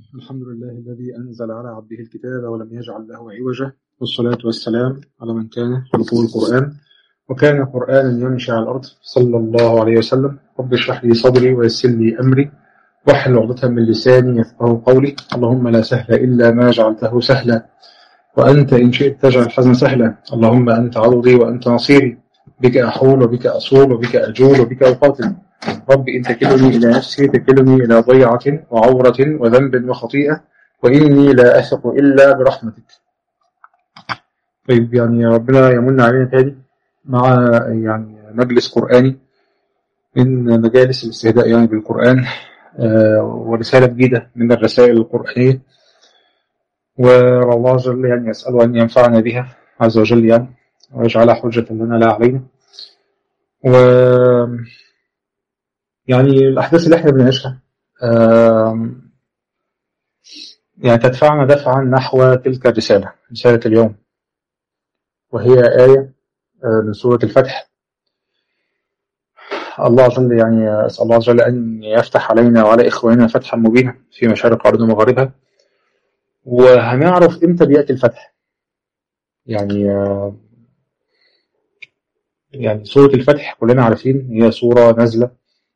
الحمد لله الذي أنزل على عبده الكتاب ولم يجعل له عوجا والصلاة والسلام على من كان خلقه القرآن وكان قرآنا يمشي على الأرض صلى الله عليه وسلم رب اشرح لي صدري ويسر لي أمري واحلل عقدة من لساني يفقه قولي اللهم لا سهل إلا ما جعلته سهلا وأنت إن شئت تجعل الحزن سهلا اللهم أنت عضدي وأنت نصيري بك أحول وبك أصول وبك أجول وبك أقاتل رب إن تكلني إلى نفسي تكلني إلى ضيعة وعورة وذنب وخطيئة وإني لا أثق إلا برحمتك طيب يعني ربنا يمن علينا تاني مع يعني مجلس قرآني من مجالس الاستهداء يعني بالقرآن آه ورسالة جديدة من الرسائل القرآنية والله جل يعني أسأله أن ينفعنا بها عز وجل يعني ويجعلها حجة لنا لا علينا و يعني الأحداث اللي احنا بنعيشها يعني تدفعنا دفعا نحو تلك الرسالة رسالة اليوم وهي آية من سورة الفتح الله جل يعني أسأل الله جل أن يفتح علينا وعلى إخواننا فتحا مبينا في مشارق أرض ومغاربها وهنعرف إمتى بيأتي الفتح يعني يعني سورة الفتح كلنا عارفين هي سورة نازلة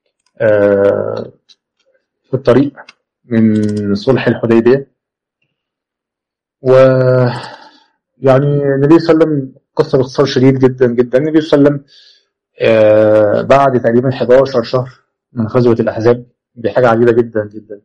في الطريق من صلح الحديبية و يعني النبي صلى الله عليه وسلم قصة باختصار شديد جدا جدا النبي صلى الله عليه وسلم بعد تقريبا 11 شهر من غزوة الأحزاب دي حاجة عجيبة جدا جدا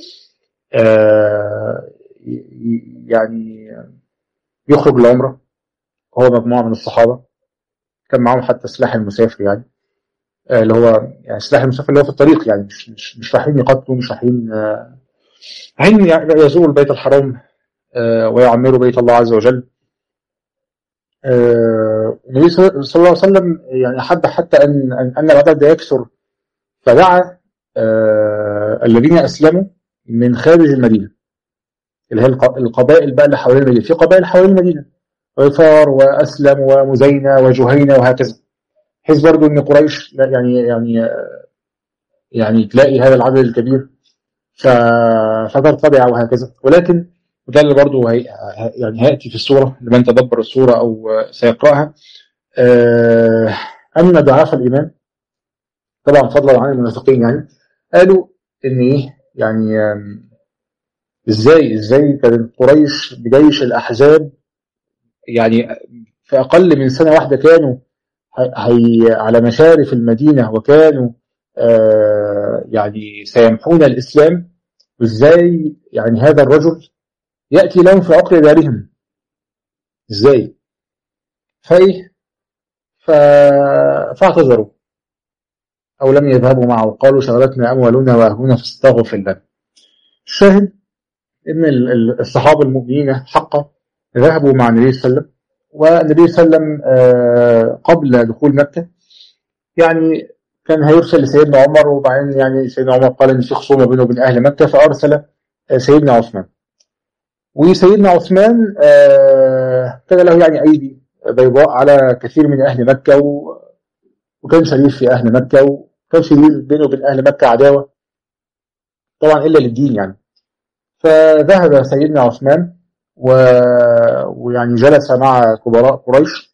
يعني يخرج العمرة هو مجموعة من الصحابة كان معاهم حتى سلاح المسافر يعني اللي هو يعني سلاح المسافر اللي هو في الطريق يعني مش مش مش رايحين يقاتلوا مش رايحين رايحين يزوروا البيت الحرام ويعمروا بيت الله عز وجل النبي صلى الله عليه وسلم يعني أحب حتى أن أن العدد ده يكثر فدعا الذين أسلموا من خارج المدينة اللي هي القبائل بقى اللي حوالين المدينة في قبائل حوالين المدينة غفار وأسلم ومزينة وجهينة وهكذا بحيث برضو ان قريش يعني يعني يعني تلاقي هذا العدد الكبير فترتبع وهكذا ولكن وده اللي برضو هي يعني هياتي في السوره لمن تدبر السوره او سيقراها ان ضعاف الايمان طبعا فضلا عن المنافقين يعني قالوا ان ايه يعني ازاي ازاي كانت قريش بجيش الاحزاب يعني في اقل من سنه واحده كانوا هي على مشارف المدينة وكانوا آه يعني سيمحون الإسلام وإزاي يعني هذا الرجل يأتي لهم في عقر دارهم إزاي فإيه فاعتذروا أو لم يذهبوا معه قالوا شغلتنا أموالنا وأهلنا فاستغفر لنا الشاهد إن الصحابة المؤمنين حقا ذهبوا مع النبي صلى الله عليه وسلم والنبي صلى الله عليه وسلم قبل دخول مكة يعني كان هيرسل لسيدنا عمر وبعدين يعني سيدنا عمر قال ان في خصومه بينه وبين اهل مكة فارسل سيدنا عثمان وسيدنا عثمان كان له يعني ايدي بيضاء على كثير من اهل مكة وكان شريف في اهل مكة وكان شريف بينه وبين اهل مكة عداوة طبعا الا للدين يعني فذهب سيدنا عثمان و... ويعني جلس مع كبراء قريش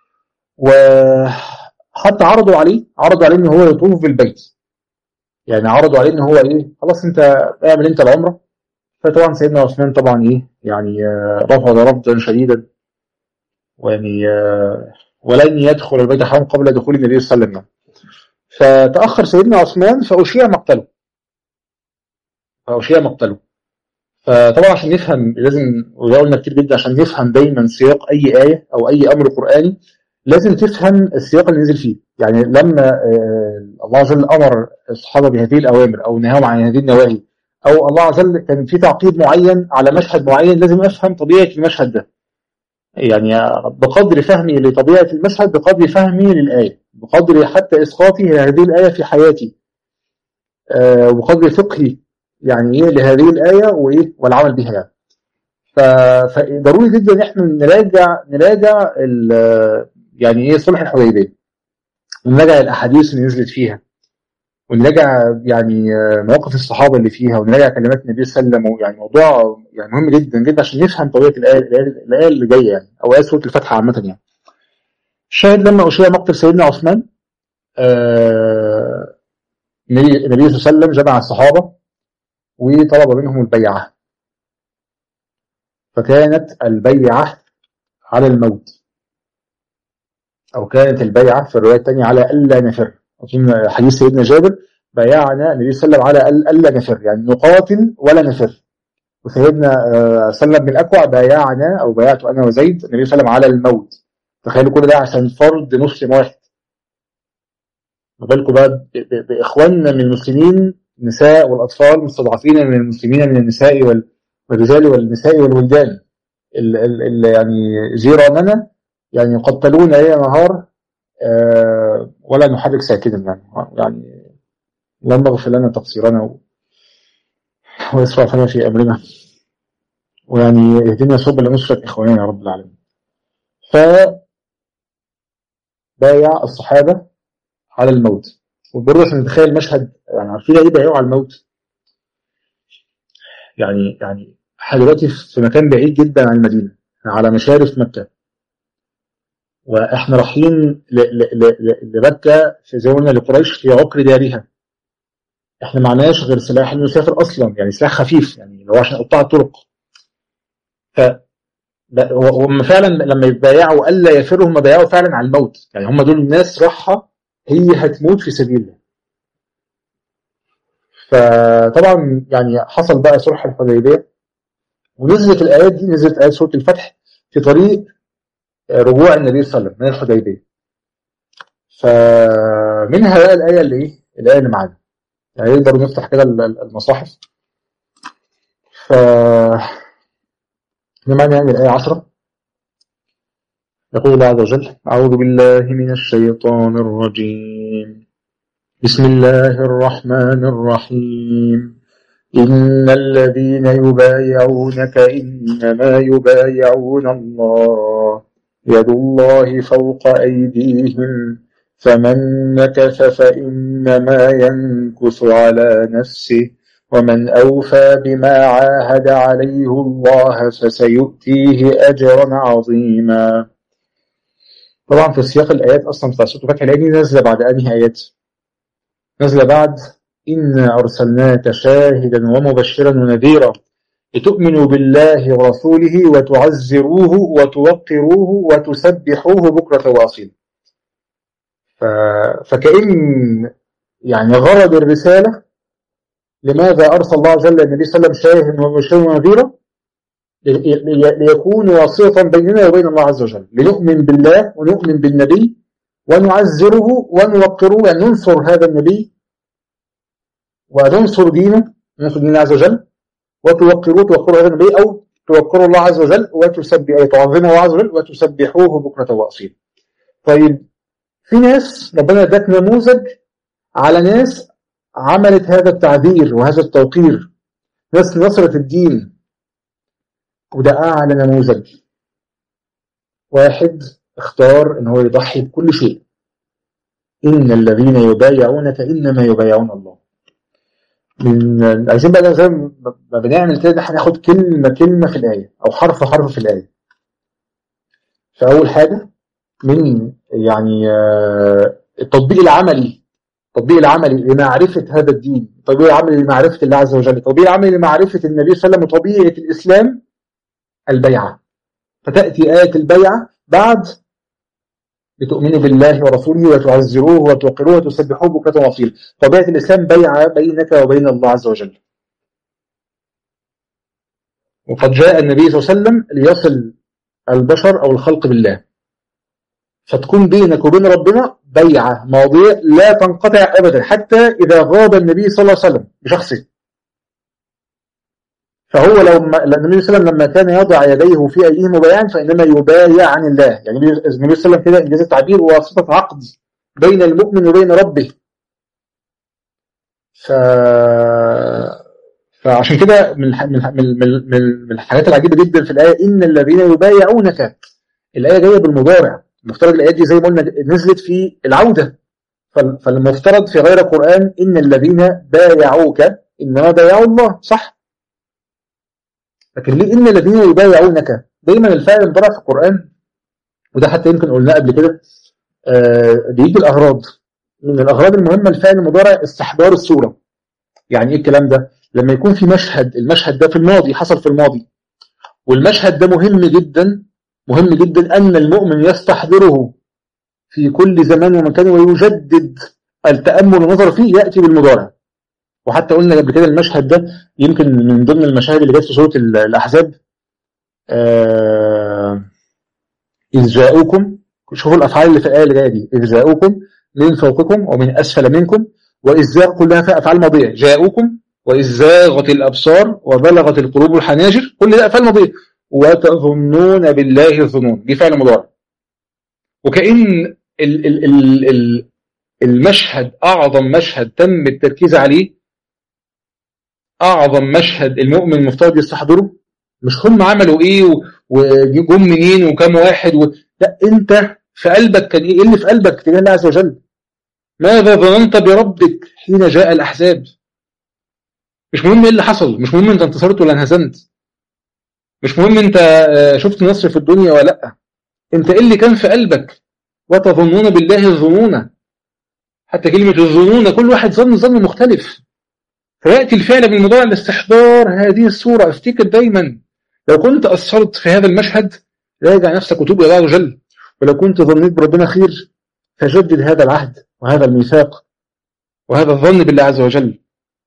وحتى عرضوا عليه عرضوا عليه ان هو يطوف بالبيت يعني عرضوا عليه ان هو ايه خلاص انت اعمل انت العمره فطبعا سيدنا عثمان طبعا ايه يعني رفض رفضا شديدا ويعني ولن يدخل البيت الحرام قبل دخول النبي صلى الله عليه وسلم فتاخر سيدنا عثمان فاشيع مقتله فاشيع مقتله فطبعا عشان نفهم لازم وده قلنا كتير جدا عشان نفهم دايما سياق اي ايه او اي امر قراني لازم تفهم السياق اللي نزل فيه يعني لما الله عز وجل امر الصحابه بهذه الاوامر او نهاهم عن هذه النواهي او الله عز وجل كان في تعقيب معين على مشهد معين لازم افهم طبيعه المشهد ده يعني بقدر فهمي لطبيعه المشهد بقدر فهمي للايه بقدر حتى اسقاطي لهذه الايه في حياتي وبقدر فقهي يعني ايه لهذه الايه وايه والعمل بها يعني فضروري جدا ان احنا نراجع نراجع يعني ايه صلح الحديبيه ونراجع الاحاديث اللي نزلت فيها ونراجع يعني مواقف الصحابه اللي فيها ونراجع كلمات النبي صلى الله عليه وسلم يعني موضوع يعني مهم جدا جدا عشان نفهم طبيعه الايه الايه اللي جايه يعني او ايه سوره الفتح عامه يعني. الشاهد لما اشيع مقتل سيدنا عثمان آه النبي صلى الله عليه وسلم جمع الصحابه وطلب منهم البيعه. فكانت البيعه على الموت. او كانت البيعه في الروايه الثانيه على الا نفر. أظن حديث سيدنا جابر بايعنا النبي صلى الله عليه وسلم على ألا نفر يعني نقاتل ولا نفر وسيدنا سلم بن الأكوع بايعنا أو بايعت أنا وزيد النبي صلى الله عليه وسلم على الموت تخيلوا كل ده عشان فرد مسلم واحد ما بالكم بقى بإخواننا من المسلمين النساء والأطفال مستضعفين من المسلمين من النساء والرجال والنساء والولدان اللي يعني جيراننا يعني يقتلون ليل نهار أه ولا نحرك ساكنا يعني يعني اللهم اغفر لنا تقصيرنا واسرافنا في امرنا ويعني اهدنا سبل نصرة اخواننا يا رب العالمين ف بايع الصحابة على الموت وبرضه عشان نتخيل مشهد يعني عارفين ايه بايعوا على الموت يعني يعني احنا دلوقتي في مكان بعيد جدا عن المدينة على مشارف مكة واحنا رايحين لمكه في زي ما قلنا لقريش في عقر دارها احنا معناش غير سلاح المسافر اصلا يعني سلاح خفيف يعني لو عشان قطاع الطرق ف هم فعلا لما يبايعوا الا يفروا هم بايعوا فعلا على الموت يعني هم دول الناس راحه هي هتموت في سبيل الله فطبعا يعني حصل بقى صلح الحديبيه ونزلت الايات دي نزلت ايات سوره الفتح في طريق رجوع النبي صلى الله عليه وسلم من الحديبيه فمنها بقى الايه اللي ايه الايه اللي معانا يعني نقدر نفتح كده المصاحف ف معنا يعني الايه 10 يقول الله عز وجل أعوذ بالله من الشيطان الرجيم بسم الله الرحمن الرحيم إن الذين يبايعونك إنما يبايعون الله يد الله فوق أيديهم فمن نكث فإنما ينكث على نفسه ومن أوفى بما عاهد عليه الله فسيؤتيه أجرا عظيما طبعا في سياق الآيات أصلا بتاع سورة الفتح الآية نازلة بعد أنهي آيات نازلة بعد إنا أرسلناك شاهدا ومبشرا ونذيرا لتؤمنوا بالله ورسوله وتعزروه وتوقروه وتسبحوه بكرة وأصيلا ف... فكأن يعني غرض الرسالة لماذا أرسل الله جل النبي صلى الله عليه وسلم شاهدا ومبشرا ونذيرا ليكون واسطة بيننا وبين الله عز وجل لنؤمن بالله ونؤمن بالنبي ونعزره ونوقره يعني ننصر هذا النبي وننصر دينه ننصر دين الله عز وجل وتوقروه توقروا هذا النبي أو توقروا الله عز وجل وتسبح تعظمه الله عز وجل وتسبحوه بكرة وأصيلا طيب في ناس ربنا اداك نموذج على ناس عملت هذا التعبير وهذا التوقير ناس نصرت الدين وده أعلى نموذج واحد اختار ان هو يضحي بكل شيء إن الذين يبايعونك إنما يبايعون الله من عايزين بقى زي ما بنعمل كده احنا ناخد كلمة كلمة في الآية أو حرف حرف في الآية فأول حاجة من يعني التطبيق العملي التطبيق العملي لمعرفة هذا الدين التطبيق العملي لمعرفة الله عز وجل التطبيق العملي لمعرفة النبي صلى الله عليه وسلم وطبيعة الإسلام البيعة فتأتي آية البيعة بعد لتؤمنوا بالله ورسوله وتعزروه وتوقروه وتسبحوه بكرة وأصيلا طبيعة الإسلام بيعة بينك وبين الله عز وجل وقد جاء النبي صلى الله عليه وسلم ليصل البشر أو الخلق بالله فتكون بينك وبين ربنا بيعة ماضية لا تنقطع أبدا حتى إذا غاب النبي صلى الله عليه وسلم بشخصه فهو لو النبي صلى الله عليه وسلم لما كان يضع يديه في أيديه مبايعا فإنما يبايع عن الله يعني النبي صلى الله عليه وسلم كده إنجاز التعبير واسطة عقد بين المؤمن وبين ربه ف... فعشان كده من من من من, من الحاجات العجيبة جدا في الآية إن الذين يبايعونك الآية جاية بالمضارع المفترض الآيات دي زي ما قلنا نزلت في العودة فالمفترض في غير القرآن إن الذين بايعوك إنما بايعوا الله صح لكن ليه إن الذين يبايعونك دايما الفعل المضارع في القرآن وده حتى يمكن قلناه قبل كده آه بيجي الأغراض من الأغراض المهمة الفعل المضارع استحضار الصورة يعني إيه الكلام ده لما يكون في مشهد المشهد ده في الماضي حصل في الماضي والمشهد ده مهم جدا مهم جدا أن المؤمن يستحضره في كل زمان ومكان ويجدد التأمل والنظر فيه يأتي بالمضارع وحتى قلنا قبل كده المشهد ده يمكن من ضمن المشاهد اللي جت في سورة الأحزاب آه إذ جاءوكم شوفوا الأفعال اللي في الآية اللي جاية دي إذ جاءوكم من فوقكم ومن أسفل منكم وإذ زاغ كلها في أفعال ماضية جاءوكم وإذ زاغت الأبصار وبلغت القلوب الحناجر كل ده أفعال ماضية وتظنون بالله الظنون دي فعل مضارع وكأن ال ال ال ال المشهد أعظم مشهد تم التركيز عليه أعظم مشهد المؤمن المفترض يستحضره مش هم عملوا إيه وجم منين وكم واحد و... لا أنت في قلبك كان إيه اللي في قلبك تجاه الله عز وجل ماذا ظننت بربك حين جاء الأحزاب مش مهم إيه اللي حصل مش مهم أنت انتصرت ولا انهزمت مش مهم أنت شفت نصر في الدنيا ولا لأ أنت إيه اللي كان في قلبك وتظنون بالله الظنون حتى كلمة الظنون كل واحد ظن ظن مختلف فيأتي الفعل بالمضارع لاستحضار هذه الصورة افتكر دايما لو كنت أثرت في هذا المشهد راجع نفسك وتوب إلى الله جل ولو كنت ظنيت بربنا خير فجدد هذا العهد وهذا الميثاق وهذا الظن بالله عز وجل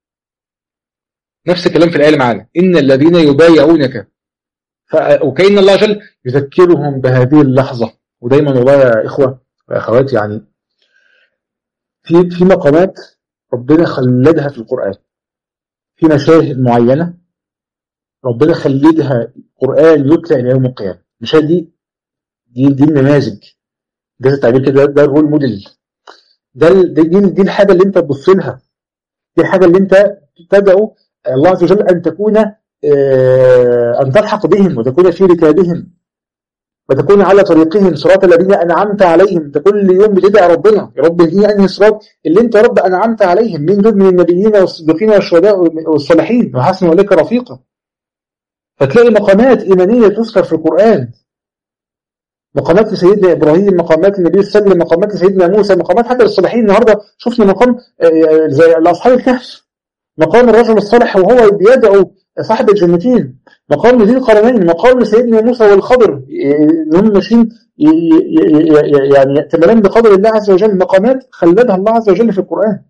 نفس الكلام في الآية معانا إن الذين يبايعونك ف... وكأن الله جل يذكرهم بهذه اللحظة ودايما والله يا إخوة وأخوات يعني في في مقامات ربنا خلدها في القرآن في مشاهد معينة ربنا خلدها القرآن يتلى إلى يوم القيامة المشاهد دي دي دي النماذج ده التعبير كده ده الرول موديل ده دي, دي الحاجة اللي أنت تبص لها دي الحاجة اللي أنت تدعو الله عز وجل أن تكون أن تلحق بهم وتكون في ركابهم وتكون على طريقهم صراط الذين أنعمت عليهم انت كل يوم بتدعي ربنا يا رب اهديني أنهي صراط اللي أنت يا رب أنعمت عليهم مين دول من النبيين والصديقين والشهداء والصالحين وحسن أولئك رفيقا فتلاقي مقامات إيمانية تذكر في القرآن مقامات لسيدنا إبراهيم مقامات النبي صلى الله عليه وسلم مقامات لسيدنا موسى مقامات حتى للصالحين النهاردة شفنا مقام زي أصحاب الكهف مقام الرجل الصالح وهو بيدعو صاحب الجنتين مقام ذي القرنين مقام لسيدنا موسى والخضر ان هم ماشيين يعني يأتمرون بقدر الله عز وجل مقامات خلدها الله عز وجل في القرآن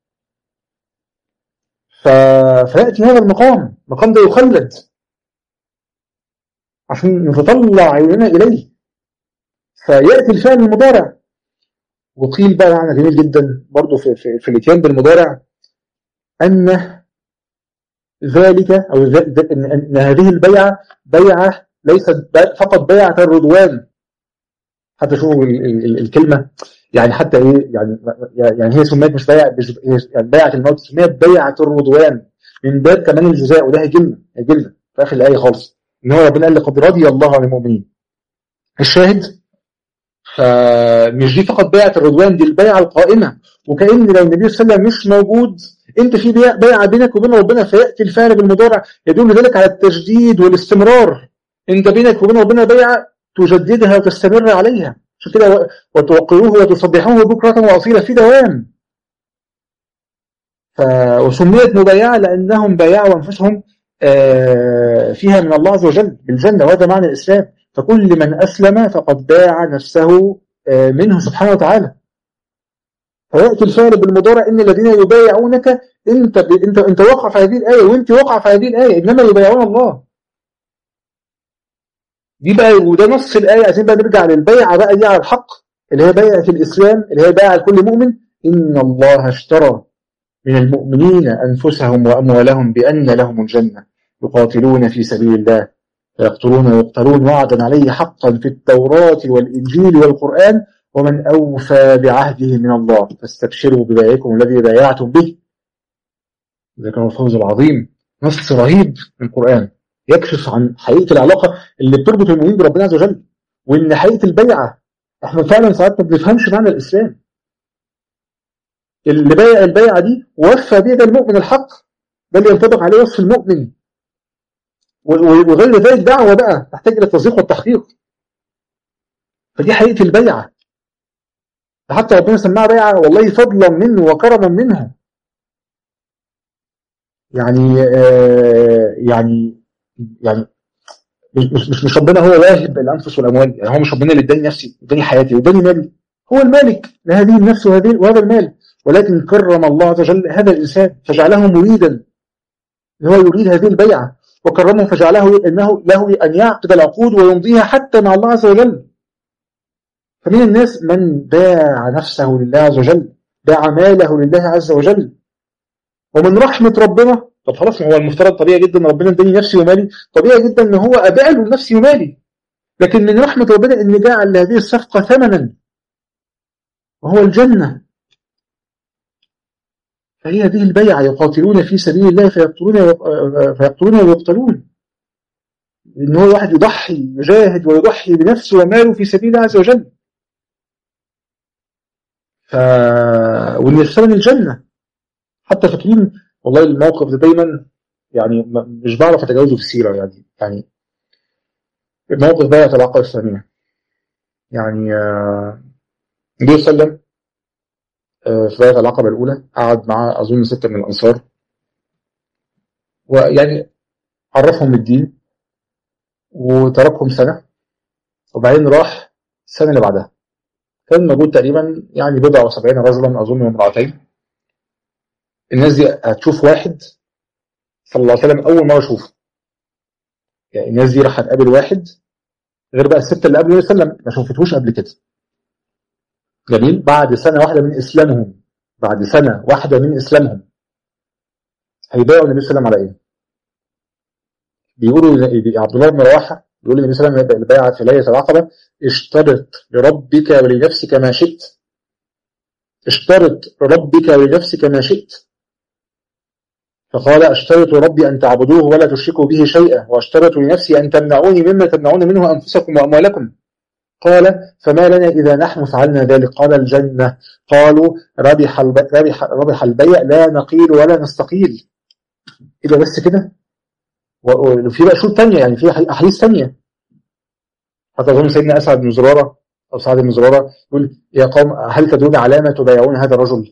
ف... فيأتي هذا المقام المقام ده يخلد عشان نتطلع عيوننا إليه فيأتي الفعل المضارع وقيل بقى معنى جميل جدا برضه في, في, في الاتيان بالمضارع أن ذلك أو أن هذه البيعة بيعة ليست فقط بيعة الرضوان حتى شوفوا الكلمة يعني حتى ايه يعني يعني هي سميت مش بيعة يعني بيعة الموت سميت بيعة الرضوان من باب كمان الجزاء وده هيجي لنا هيجي لنا في اخر الايه خالص ان هو ربنا قال لقد رضي الله عن المؤمنين الشاهد فمش دي فقط بيعة الرضوان دي البيعة القائمة وكأن لو النبي صلى الله عليه وسلم مش موجود انت في بيعة بينك وبين ربنا فيأتي الفعل بالمضارع يدل ذلك على التجديد والاستمرار انت بينك وبين ربنا بيعة تجددها وتستمر عليها عشان كده وتوقروه وتصبحوه بكرة وأصيلا في دوام ف... وسميت مبايعة لأنهم بايعوا أنفسهم فيها من الله عز وجل بالجنة وهذا معنى الإسلام فكل من أسلم فقد باع نفسه منه سبحانه وتعالى فيأتي الفعل بالمضارع إن الذين يبايعونك أنت ب... أنت أنت واقع في هذه الآية وأنت واقع في هذه الآية إنما يبايعون الله دي بقى وده نص الآية عايزين بقى نرجع للبيعة بقى دي على الحق اللي هي بيعة الإسلام اللي هي بيعة لكل مؤمن إن الله اشترى من المؤمنين أنفسهم وأموالهم بأن لهم الجنة يقاتلون في سبيل الله فيقتلون ويقتلون وعدا عليه حقا في التوراة والإنجيل والقرآن ومن أوفى بعهده من الله فاستبشروا ببيعكم الذي بايعتم به ذلك هو الفوز العظيم نص رهيب من القرآن يكشف عن حقيقة العلاقة اللي بتربط المؤمنين بربنا عز وجل وإن حقيقة البيعة احنا فعلا ساعات ما بنفهمش معنى الإسلام اللي بايع البيعة دي وفى بيد المؤمن الحق ده اللي ينطبق عليه وصف المؤمن وغير ذلك دعوة بقى تحتاج إلى التصديق والتحقيق فدي حقيقة البيعة حتى ربنا سماها بيعة والله فضلا منه وكرما منه يعني آه يعني يعني مش مش مش ربنا هو واهب الانفس والاموال يعني هو مش ربنا اللي اداني نفسي اداني حياتي واداني مالي هو المالك لهذه النفس وهذه وهذا المال ولكن كرم الله عز وجل هذا الانسان فجعله مريدا هو يريد هذه البيعه وكرمه فجعله انه له ان يعقد العقود ويمضيها حتى مع الله عز وجل فمن الناس من باع نفسه لله عز وجل باع ماله لله عز وجل ومن رحمة ربنا طب خلاص هو المفترض طبيعي جدا ربنا اداني نفسي ومالي طبيعي جدا ان هو ابيع له نفسي ومالي لكن من رحمة ربنا ان جعل لهذه الصفقة ثمنا وهو الجنة فهي هذه البيعة يقاتلون في سبيل الله فيقتلون فيقتلون ويقتلون ان هو واحد يضحي يجاهد ويضحي بنفسه وماله في سبيل الله عز وجل ف... واللي يستلم الجنة حتى فاكرين والله الموقف ده دايما يعني مش بعرف اتجاوزه في السيرة يعني يعني الموقف ده يتلقى الثانية يعني النبي صلى الله عليه وسلم في بيعة العقبة الأولى قعد مع أظن ستة من الأنصار ويعني عرفهم الدين وتركهم سنة وبعدين راح السنة اللي بعدها كان موجود تقريبا يعني بضع وسبعين رجلا أظن وامرأتين الناس دي هتشوف واحد صلى الله عليه وسلم أول مرة أشوفه يعني الناس دي راح تقابل واحد غير بقى الستة اللي قبل النبي صلى الله عليه وسلم ما شوفتهوش قبل كده جميل بعد سنة واحدة من إسلامهم بعد سنة واحدة من إسلامهم هيبايعوا النبي صلى الله عليه وسلم على إيه؟ بيقولوا عبد الله بن رواحة بيقول النبي صلى الله عليه وسلم البيعة في ليلة العقبة اشترط لربك ولنفسك ما شئت اشترط لربك ولنفسك ما شئت فقال اشترط ربي أن تعبدوه ولا تشركوا به شيئا واشترط لنفسي أن تمنعوني مما تمنعون منه أنفسكم وأموالكم قال فما لنا إذا نحن فعلنا ذلك قال الجنة قالوا ربح, ربح, ربح البيع لا نقيل ولا نستقيل إذا بس كده وفي بقى شروط تانية يعني في أحاديث تانية حتى أظن سيدنا أسعد بن زرارة أو سعد بن زرارة يقول يا قوم هل تدرون على ما تبايعون هذا الرجل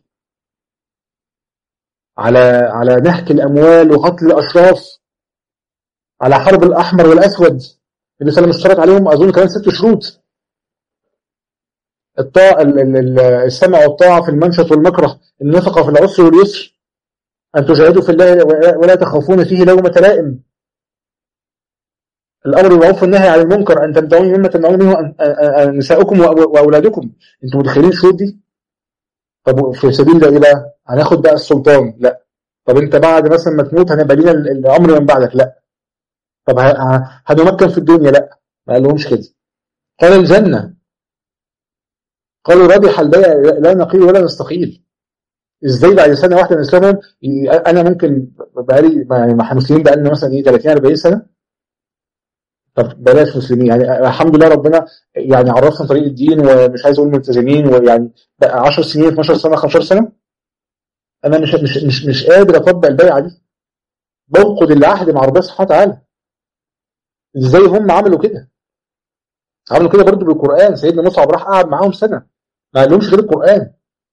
على على نهك الأموال وقتل الأشراف على حرب الأحمر والأسود النبي صلى الله عليه وسلم اشترط عليهم أظن كمان ست شروط الطاعة السمع والطاعة في المنشط والمكره النفقة في العسر واليسر أن تجاهدوا في الله ولا تخافون فيه لومة لائم الأمر بالمعروف والنهي عن المنكر أن تمتعون مما تمنعون منه نساؤكم وأولادكم أنتم متخيلين الشروط دي طب في سبيل ده إيه بقى هناخد بقى السلطان لا طب أنت بعد مثلا ما تموت هنبقى لنا الأمر من بعدك لا طب هنمكن في الدنيا لا ما قالهمش كده قال الجنة قالوا ربح البيع لا نقيل ولا نستقيل ازاي بعد سنه واحده من اسلامهم انا ممكن بقالي مع مسلمين بقى لنا مثلا ايه 30 40 سنه طب بلاش مسلمين يعني الحمد لله ربنا يعني عرفنا طريق الدين ومش عايز اقول ملتزمين ويعني بقى 10 سنين 12 سنه 15 سنه انا مش مش مش, مش قادر اطبق البيعه دي بنقض العهد مع ربنا سبحانه وتعالى ازاي هم عملوا كده عملوا كده برضه بالقران سيدنا مصعب راح قعد معاهم سنه ما قالهمش غير القران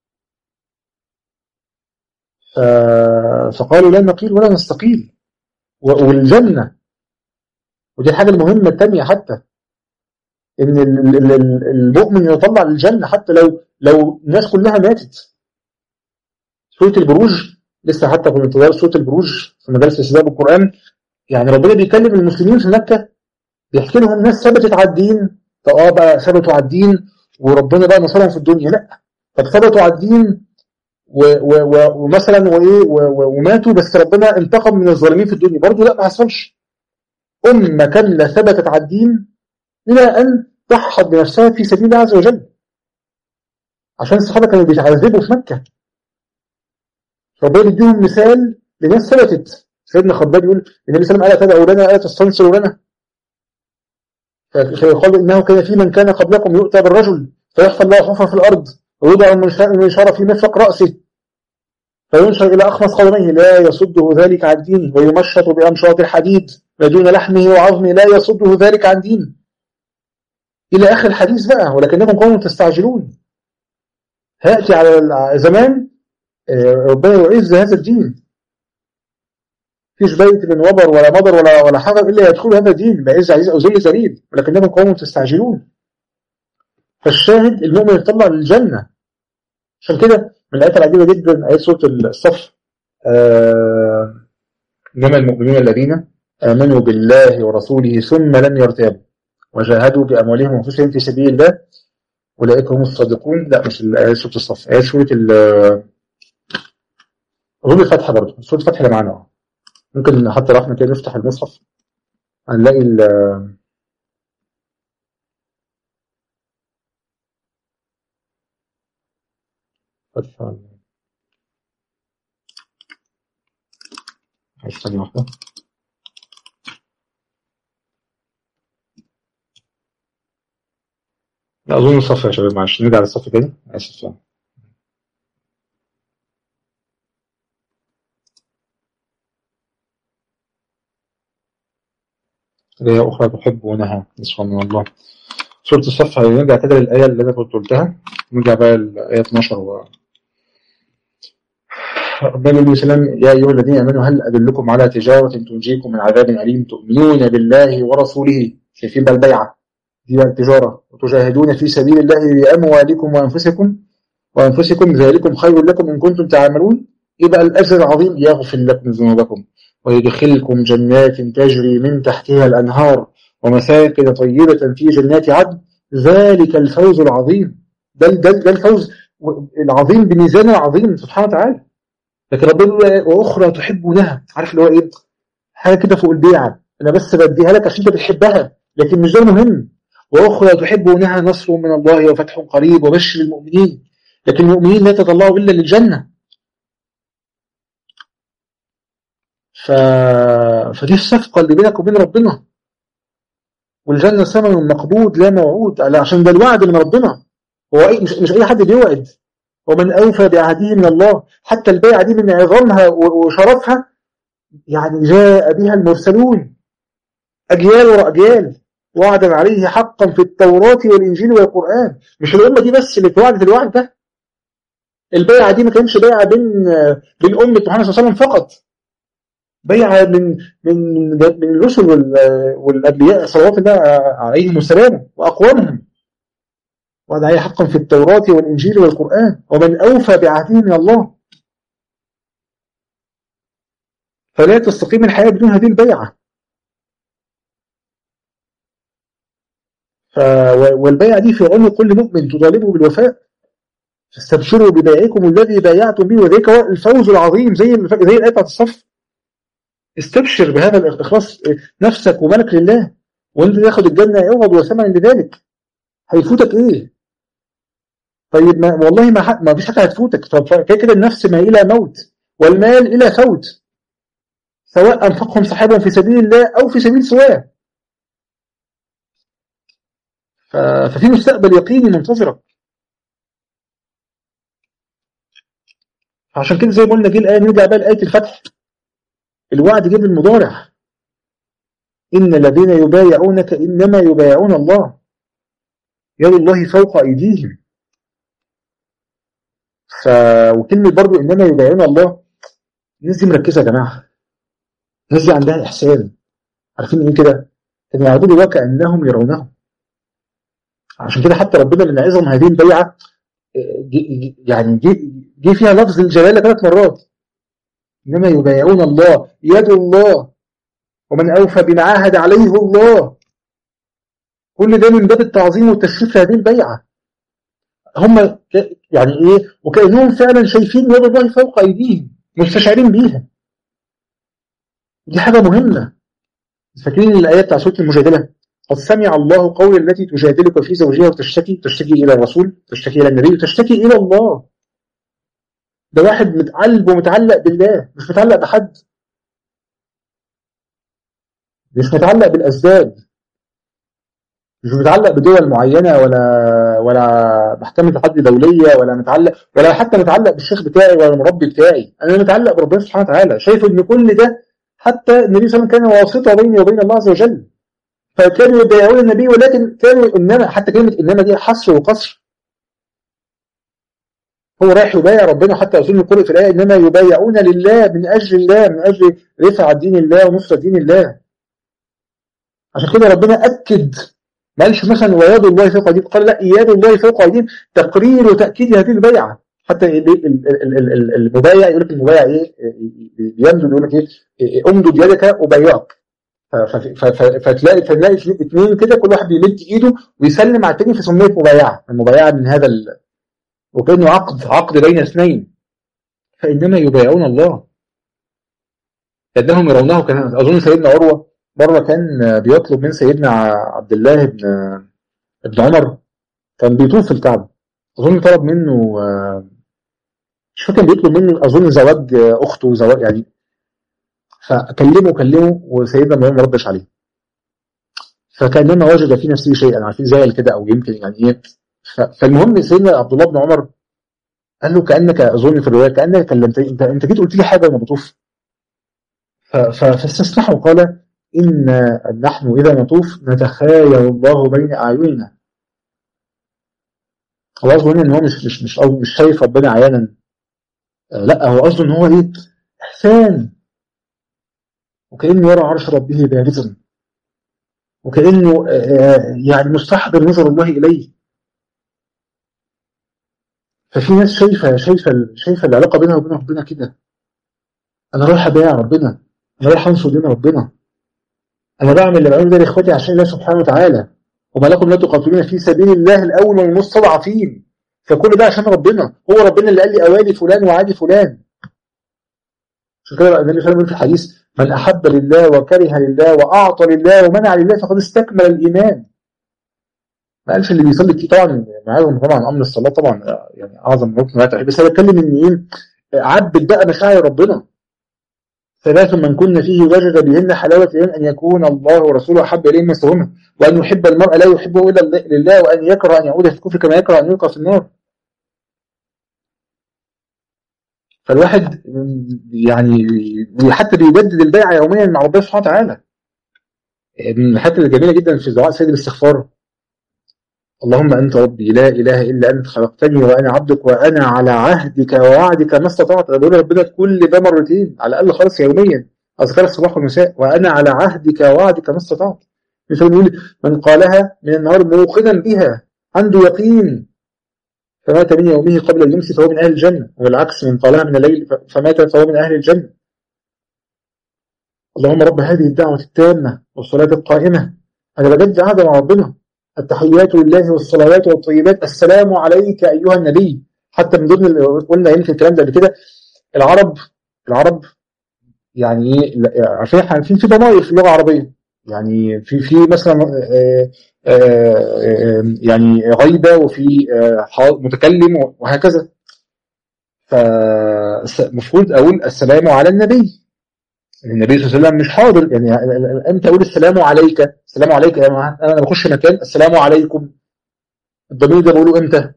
فقالوا لا نقيل ولا نستقيل والجنة ودي الحاجة المهمة الثانية حتى ان المؤمن يطلع للجنة حتى لو لو الناس كلها ماتت سورة البروج لسه حتى في انتظار سورة البروج في مدارس الاسلام القرآن يعني ربنا بيكلم المسلمين في مكة بيحكي لهم ناس ثبتت على الدين طب اه بقى ثبتوا على الدين وربنا بقى نصرهم في الدنيا لا طب ثبتوا على الدين ومثلا وايه وماتوا بس ربنا انتقم من الظالمين في الدنيا برضه لا ما حصلش أمة كاملة ثبتت على الدين إلى أن ضحت بنفسها في سبيل الله عز وجل عشان الصحابة كانوا بيتعذبوا في مكة ربنا يديهم مثال لناس ثبتت سيدنا خباب يقول النبي صلى الله عليه وسلم قال تدعوا لنا آية تستنصروا لنا فيقال إنه كان في من كان قبلكم يؤتى بالرجل فيحفى الله حفرة في الأرض ويوضع المنشار في مفرق رأسه فينشر إلى أخمص قدميه لا يصده ذلك عن دينه ويمشط بأمشاط الحديد ما دون لحمه وعظمه لا يصده ذلك عن دينه إلى آخر الحديث بقى ولكنكم قوم تستعجلون هيأتي على زمان ربنا يعز هذا الدين فيش بيت من وبر ولا مضر ولا ولا حجر إلا يدخل هذا الدين بعز عزيز أو ذل ذليل ولكنكم قوم تستعجلون فالشاهد المؤمن يطلع للجنة عشان كده من الآيات العجيبة جدا آيات سورة الصف آه إنما المؤمنون الذين آمنوا بالله ورسوله ثم لم يرتابوا وجاهدوا بأموالهم وأنفسهم في سبيل الله أولئك هم الصادقون لا مش آيات سورة الصف آيات سورة ال أظن الفتح برضه سورة الفتح اللي معانا ممكن حتى رحمة كده نفتح المصحف هنلاقي ال فتح عايز ثانية واحدة لا أظن الصف يا شباب معلش نرجع للصف تاني آسف يعني آية أخرى تحبونها نسخة من الله سورة الصف هنرجع كده للآية اللي أنا كنت قلتها نرجع بقى لآية 12 و ربنا النبي صلى الله عليه وسلم يا أيها الذين آمنوا هل أدلكم على تجارة تنجيكم من عذاب أليم تؤمنون بالله ورسوله شايفين بقى البيعة دي بقى التجارة وتجاهدون في سبيل الله بأموالكم وأنفسكم وأنفسكم ذلكم خير لكم إن كنتم تعملون يبقى الأجر العظيم يغفر لكم ذنوبكم ويدخلكم جنات تجري من تحتها الأنهار ومساكن طيبة في جنات عدن ذلك الفوز العظيم ده, ده, ده الفوز العظيم بميزان عظيم سبحانه وتعالى لكن ربنا وأخرى تحبونها عارف اللي هو إيه حاجة كده فوق البيعة أنا بس بديها لك عشان أنت بتحبها لكن مش ده المهم وأخرى تحبونها نصر من الله وفتح قريب وبشر المؤمنين لكن المؤمنين لا تطلعوا إلا للجنة ف... فدي الصفقة اللي بينك وبين ربنا والجنة ثمن مقبوض لا موعود عشان ده الوعد من ربنا هو أي مش, مش أي حد بيوعد ومن أوفى بعهده من الله حتى البيعة دي من عظامها وشرفها يعني جاء بها المرسلون أجيال وراء أجيال وعدا عليه حقا في التوراة والإنجيل والقرآن مش الأمة دي بس اللي اتوعدت الوعد ده البيعة دي ما كانش بيعة بين بين أمة محمد صلى الله عليه وسلم فقط بيعة من من من الرسل والأنبياء صلوات الله عليهم السلام وأقوامهم وهذا عليه حقا في التوراة والإنجيل والقرآن ومن أوفى بعهده من الله فلا تستقيم الحياة بدون هذه البيعة ف... والبيعة دي في عنق كل مؤمن تطالبه بالوفاء فاستبشروا ببيعكم الذي بايعتم به وذلك هو الفوز العظيم زي زي الآية بتاعت الصف استبشر بهذا الإخلاص نفسك وملك لله وانت تاخد الجنة عوض وثمن لذلك هيفوتك ايه طيب ما والله ما ما فيش حاجه هتفوتك طب كده كده النفس ما الى موت والمال الى فوت سواء انفقهم صاحبهم في سبيل الله او في سبيل سواه ففي مستقبل يقيني منتظرك عشان كده زي ما قلنا جه الايه نرجع بقى لايه الفتح الوعد جه بالمضارع ان الذين يبايعونك انما يبايعون الله يد الله فوق ايديهم ف وكلمه برضو انما يبايعون الله الناس دي مركزه يا جماعه الناس دي عندها احسان عارفين ايه كده ان يعبدوا الله كانهم يرونه عشان كده حتى ربنا من عظم هذه البيعه يعني جه فيها لفظ الجلاله ثلاث مرات انما يبايعون الله يد الله ومن اوفى بما عاهد عليه الله كل ده من باب التعظيم والتشريف لهذه البيعه هم يعني ايه وكانهم فعلا شايفين يد الله فوق ايديهم مستشعرين بيها دي حاجه مهمه فاكرين الايه بتاع سوره المجادله قد سمع الله قول التي تجادلك في زوجها وتشتكي تشتكي الى الرسول تشتكي الى النبي وتشتكي الى الله ده واحد متعلق ومتعلق بالله مش متعلق بحد مش متعلق بالاسباب مش متعلق بدول معينه ولا ولا محكمه عدل دوليه ولا متعلق ولا حتى متعلق بالشيخ بتاعي ولا المربي بتاعي انا متعلق بربنا سبحانه وتعالى شايف ان كل ده حتى النبي صلى الله عليه وسلم كان واسطه بيني وبين الله عز وجل فكانوا يبايعون النبي ولكن كانوا انما حتى كلمه انما دي حصر وقصر هو رايح يبايع ربنا حتى اظن القرء في الايه انما يبايعون لله من اجل الله من اجل رفع دين الله ونصره دين الله عشان كده ربنا اكد ما قالش مثلا ويد الله فوق ايديهم قال لا يد الله فوق ايديهم تقرير وتاكيد هذه البيعه حتى المبايع يقول لك المبايع ايه يمدد يقول لك ايه امدد يدك ابايعك فتلاقي فتلاقي اثنين كده كل واحد بيمد ايده ويسلم على الثاني فسميت مبايعه المبايعه من هذا ال... وكانه عقد عقد بين اثنين فانما يبايعون الله لانهم يرونه كان اظن سيدنا عروه مره كان بيطلب من سيدنا عبد الله بن ابن عمر كان بيطوف في الكعبه اظن طلب منه مش فاكر بيطلب منه اظن زواج اخته زواج يعني فكلمه كلمه وسيدنا ابن عمر ما ردش عليه فكانما وجد في نفسه شيئا عارفين زي كده او يمكن يعني ايه فالمهم سيدنا عبد الله بن عمر قال له كانك اظن في الروايه كانك كلمتني انت انت جيت قلت لي حاجه وانا بطوف فاستسمحه وقال ان نحن اذا نطوف نتخايل الله بين اعيننا هو قصده ان هو مش مش مش مش شايف ربنا عيانا لا هو قصده ان هو ايه احسان وكانه يرى عرش ربه بارزا وكانه يعني مستحضر نظر الله اليه ففي ناس شايفه شايفه شايفه العلاقه بينها وبين ربنا كده انا رايح ابايع ربنا انا رايح انصر دين ربنا انا بعمل اللي بعمله ده لاخواتي عشان الله سبحانه وتعالى وما لكم لا تقاتلون في سبيل الله الاول والمستضعفين فكل ده عشان ربنا هو ربنا اللي قال لي اوالي فلان وعادي فلان عشان كده النبي صلى الله عليه وسلم في الحديث من احب لله وكره لله واعطى لله ومنع لله فقد استكمل الايمان ما قالش اللي بيصلي كتير طبعا معاهم طبعا امر الصلاه طبعا يعني اعظم ركن لا بس انا بتكلم ان ايه عبد بقى مشاعر ربنا ثلاث من كن فيه وجد بهن حلاوة أن يكون الله ورسوله أحب إليه من سوهما وأن يحب المرء لا يحبه إلا لله وأن يكره أن يعود في الكفر كما يكره أن يلقى في النار فالواحد يعني حتى بيجدد البيعة يوميا مع ربنا سبحانه وتعالى من الحاجات الجميلة جدا في دعاء سيد الاستغفار اللهم أنت ربي لا إله إلا أنت خلقتني وأنا عبدك وأنا على عهدك ووعدك ما استطعت أنا بقول ربنا كل ده مرتين على الأقل خالص يوميا أذكار الصباح والمساء وأنا على عهدك ووعدك ما استطعت مثل يقول من قالها من النهار موقنا بها عنده يقين فمات من يومه قبل اليمس فهو من أهل الجنة والعكس من قالها من الليل فمات فهو من أهل الجنة اللهم رب هذه الدعوة التامة والصلاة القائمة أنا بجد عهد مع ربنا التحيات لله والصلوات والطيبات السلام عليك أيها النبي حتى من ضمن اللي قلنا يمكن الكلام ده قبل كده العرب العرب يعني عارفين احنا عارفين في ضمائر في اللغة العربية يعني في في مثلا آآ آآ يعني غيبة وفي متكلم وهكذا فالمفروض أقول السلام على النبي النبي صلى الله عليه وسلم مش حاضر يعني امتى اقول السلام عليك السلام عليك انا انا بخش مكان السلام عليكم الضمير ده بقوله امتى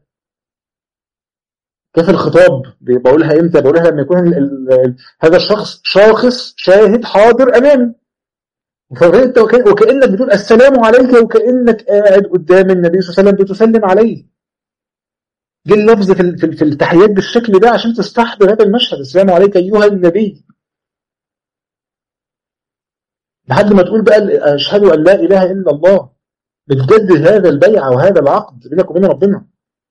كيف الخطاب بقولها امتى بقولها لما يكون ال ال ال هذا الشخص شاخص شاهد حاضر امامي فانت وكانك بتقول السلام عليك وكانك قاعد قدام النبي صلى الله عليه وسلم بتسلم عليه جه اللفظ في, في, في التحيات بالشكل ده عشان تستحضر هذا المشهد السلام عليك ايها النبي لحد ما تقول بقى أشهد أن لا إله إلا الله بتجدد هذا البيع وهذا العقد بينك وبين ربنا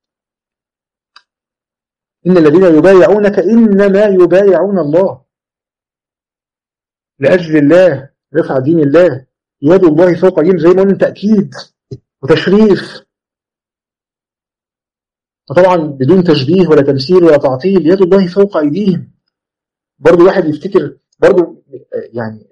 إن الذين يبايعونك إنما يبايعون الله لأجل الله رفع دين الله يد الله فوق أيديهم زي ما قلنا تأكيد وتشريف وطبعا بدون تشبيه ولا تمثيل ولا تعطيل يد الله فوق أيديهم برضو واحد يفتكر برضو يعني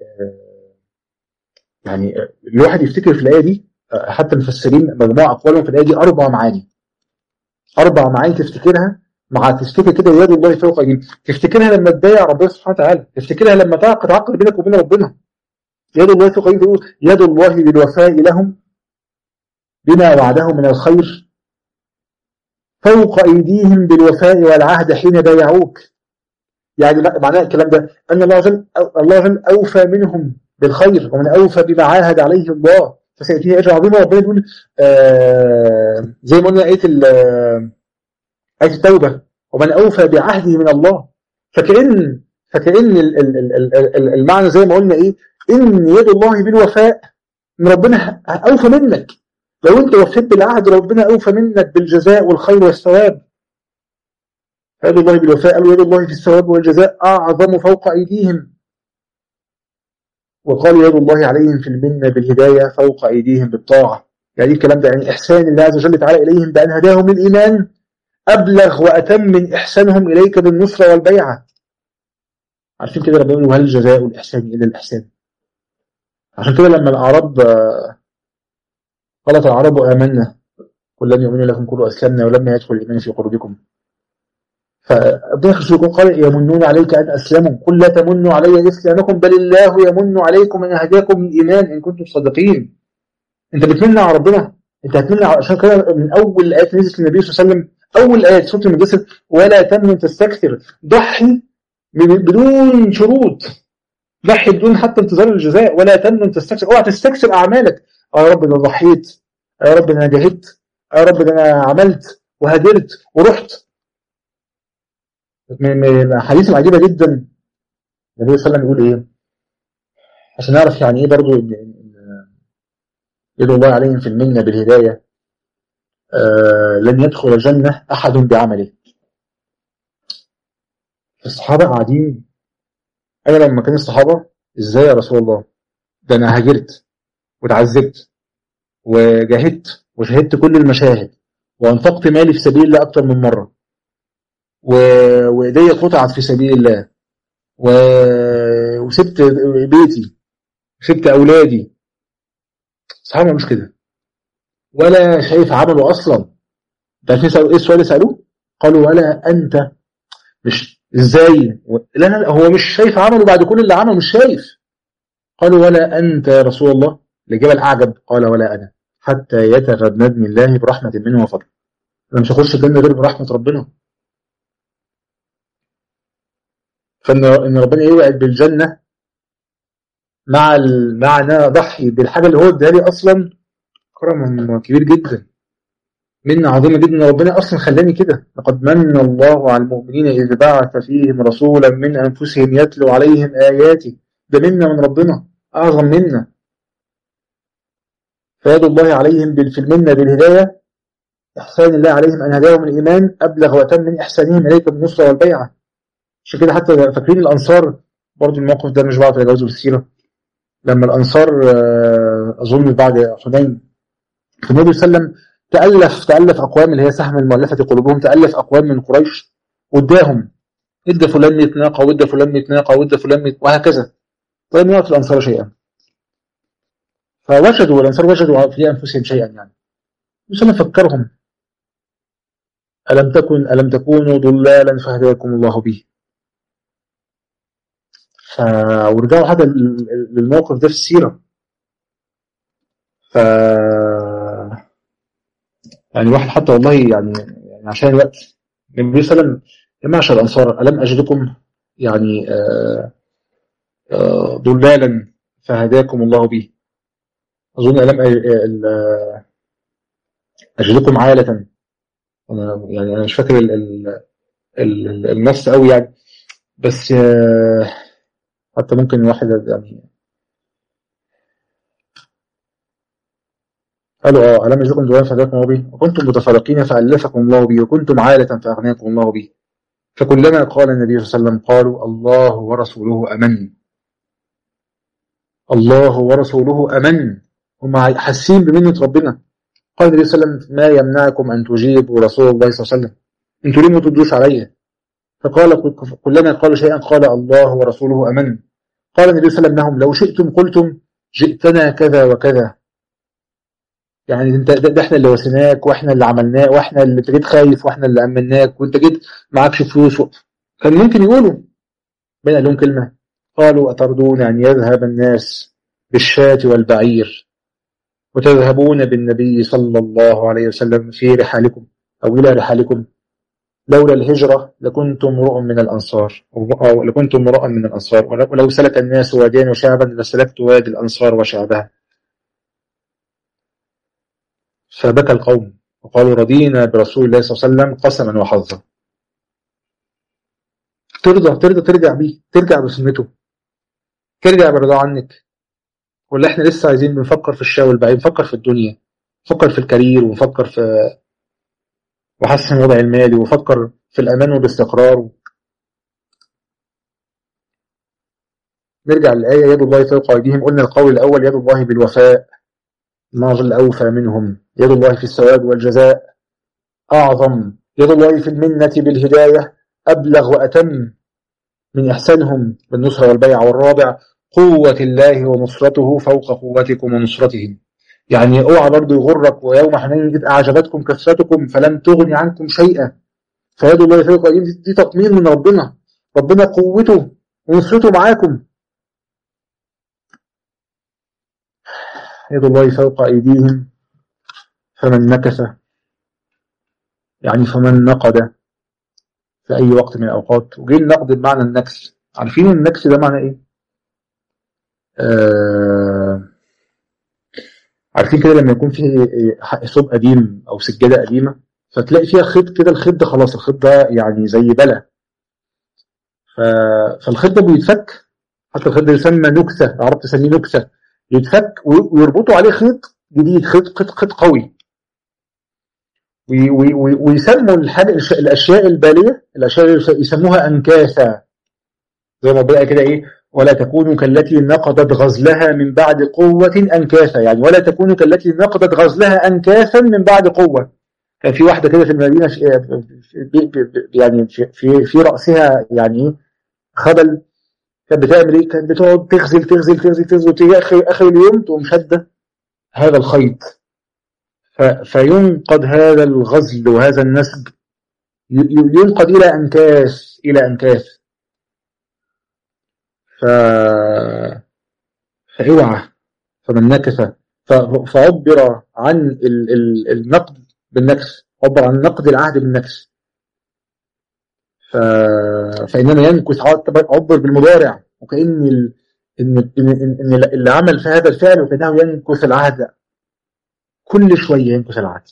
يعني الواحد يفتكر في الآية دي حتى المفسرين مجموعة أقوالهم في الآية دي أربع معاني أربع معاني تفتكرها مع تفتكر كده يد الله فوق أيديهم تفتكرها لما تبايع ربنا سبحانه وتعالى تفتكرها لما تعقد عقد بينك وبين ربنا يد الله فوق أيديهم يد الله بالوفاء لهم بما وعده من الخير فوق أيديهم بالوفاء والعهد حين بايعوك يعني معناه الكلام ده أن الله جل, الله جل أوفى منهم بالخير ومن أوفى بما عاهد عليه الله فسيأتيه أجر عظيم وربنا يقول آه زي ما قلنا آية آية التوبة ومن أوفى بعهده من الله فكأن فكأن المعنى زي ما قلنا إيه إن يد الله بالوفاء من ربنا أوفى منك لو أنت وفيت بالعهد ربنا أوفى منك بالجزاء والخير والثواب يد الله بالوفاء قالوا يد الله في الثواب والجزاء أعظم فوق أيديهم وقال يد الله عليهم في المنة بالهداية فوق أيديهم بالطاعة يعني الكلام ده يعني إحسان الله عز وجل تعالى إليهم بأن هداهم للإيمان أبلغ وأتم من إحسانهم إليك بالنصرة والبيعة عارفين كده ربنا يقول وهل الجزاء الإحسان إلا الإحسان عشان كده لما الأعراب قالت العرب آمنا قل لن يؤمن لكم كل أسلمنا ولما يدخل الإيمان في قلوبكم فابن يقول قال يمنون عليك أن أسلموا قل لا تمنوا علي إسلامكم بل الله يمن عليكم أن هداكم الإيمان إن كنتم صادقين أنت بتمنى على ربنا أنت هتمنى عشان كده من أول آيات نزلت للنبي صلى الله عليه وسلم أول آية سورة المدثر ولا تمنن تستكثر ضحي بدون شروط ضحي بدون حتى انتظار الجزاء ولا تمنن تستكثر اوعى تستكثر أعمالك يا رب ده ضحيت يا رب ده أنا جهدت يا رب ده أنا عملت وهاجرت ورحت من الأحاديث العجيبة جدا النبي صلى الله عليه وسلم يقول إيه عشان نعرف يعني إيه برضو يد الله عليهم في المنة بالهداية آه لن يدخل الجنة أحد بعمله الصحابة قاعدين أنا لما كان الصحابة إزاي يا رسول الله ده أنا هاجرت وتعذبت وجاهدت وشهدت كل المشاهد وأنفقت مالي في سبيل الله أكتر من مرة و... وإيدي قطعت في سبيل الله و... وسبت بيتي وسبت أولادي صحابة مش كده ولا شايف عمله أصلا ده في سألوا إيه السؤال اللي سألوه قالوا ولا أنت مش إزاي لا لا هو مش شايف عمله بعد كل اللي عمله مش شايف قالوا ولا أنت يا رسول الله الإجابة الأعجب قال ولا أنا حتى يتغمد من الله برحمة منه وفضل أنا مش هخش الجنة غير برحمة ربنا فإن إن ربنا يوعد بالجنة مع ال... مع ان انا اضحي بالحاجه اللي هو اداها لي اصلا كرم كبير جدا منة عظيمه جدا ان ربنا اصلا خلاني كده لقد من الله على المؤمنين اذ بعث فيهم رسولا من انفسهم يتلو عليهم اياته ده منة من ربنا اعظم منة فيد الله عليهم في المنة بالهدايه احسان الله عليهم ان هداهم الايمان ابلغ واتم من احسانهم اليك بالنصره والبيعه عشان كده حتى فاكرين الانصار برضه الموقف ده مش بعرف اجاوزه بالسيره لما الأنصار أظن بعد حنين النبي صلى الله عليه وسلم تألف تألف أقوام اللي هي سهم المؤلفة قلوبهم تألف أقوام من قريش واداهم ادى فلان 100 ناقة وادى فلان 100 ناقة وادى فلان 100 وهكذا ولم يعطي الأنصار شيئا فوجدوا الأنصار وجدوا في أنفسهم شيئا يعني وسلم فكرهم ألم تكن ألم تكونوا ضلالا فهداكم الله به ف... ورجعوا حتى للموقف ده في السيرة ف يعني واحد حتى والله يعني, يعني عشان الوقت النبي صلى الله عليه وسلم يا معشر الأنصار ألم أجدكم يعني آآ آآ ضلالا فهداكم الله به أظن ألم أجدكم عالة أنا يعني أنا مش فاكر ال ال النص قوي يعني بس حتى ممكن الواحد يعني قالوا اه ألم يجدكم ضلالا فهداكم الله به وكنتم متفرقين فألفكم الله به وكنتم عالة فأغناكم الله به فكلما قال النبي صلى الله عليه وسلم قالوا الله ورسوله أمن الله ورسوله أمن هم حاسين بمنة ربنا قال النبي صلى الله عليه وسلم ما يمنعكم أن تجيبوا رسول الله صلى الله عليه وسلم انتوا ليه ما تدوش عليا فقال كلما قالوا شيئا قال الله ورسوله أمن قال النبي صلى الله عليه وسلم لهم لو شئتم قلتم جئتنا كذا وكذا يعني انت ده, ده احنا اللي وسناك واحنا اللي عملناه واحنا اللي انت جيت خايف واحنا اللي امناك وانت جيت معكش فلوس و... كان ممكن يقولوا بين لهم كلمه قالوا اتردون ان يذهب الناس بالشاة والبعير وتذهبون بالنبي صلى الله عليه وسلم في رحالكم أو إلى رحالكم لولا الهجرة لكنتم امرؤ من الأنصار أو لكنتم امرؤا من الأنصار ولو سلك الناس واديا وشعبا لسلكت وادي الأنصار وشعبها فبكى القوم وقالوا رضينا برسول الله صلى الله عليه وسلم قسما وحظا ترضى ترضى ترجع بيه ترجع بسنته ترجع برضا عنك ولا احنا لسه عايزين بنفكر في الشاو البعيد نفكر في الدنيا نفكر في الكارير ونفكر في وحسن الوضع المالي وفكر في الأمان والاستقرار نرجع للآية يد الله فوق أيديهم قلنا القول الأول يد الله بالوفاء ما ظل أوفى منهم يد الله في الثواب والجزاء أعظم يد الله في المنة بالهداية أبلغ وأتم من إحسانهم بالنصرة والبيع والرابع قوة الله ونصرته فوق قوتكم ونصرتهم يعني اوعى برضه يغرك ويوم حنين أعجبتكم كثرتكم فلم تغن عنكم شيئا فيد الله فوق أيديهم دي تطمين من ربنا ربنا قوته ونصرته معاكم يد الله فوق أيديهم فمن نكث يعني فمن نقد في أي وقت من الأوقات وجه النقد بمعنى النكس عارفين النكس ده معنى إيه؟ آه عارفين كده لما يكون في ثوب قديم أو سجادة قديمة فتلاقي فيها خيط كده الخيط ده خلاص الخيط ده يعني زي بلا ف... فالخيط ده بيتفك حتى الخيط ده يسمى نكسة العرب تسميه نكسة يتفك ويربطوا عليه خيط جديد خيط خيط, خيط قوي ويسموا الحاجة الأشياء البالية الأشياء اللي يسموها أنكاثا زي ما بقى كده إيه ولا تكونوا كالتي نقضت غزلها من بعد قوة أنكاثا يعني ولا تكونوا كالتي نقضت غزلها أنكاثا من بعد قوة كان في واحدة كده في المدينة يعني في في, في رأسها يعني خبل كانت بتعمل ايه؟ كانت بتقعد تغزل تغزل تغزل تغزل وتيجي اخر اخر اليوم تقوم شاده هذا الخيط فينقض هذا الغزل وهذا النسج ينقض إلى أنكاس إلى أنكاس ف... فاوعى فمن نكث فعبر عن ال... ال... النقد بالنكس عبر عن نقد العهد بالنكس ف... فإنما ينكث عبر بالمضارع وكأن ال... إن... إن... إن اللي عمل في هذا الفعل وكأنه ينكث العهد كل شوية ينكث العهد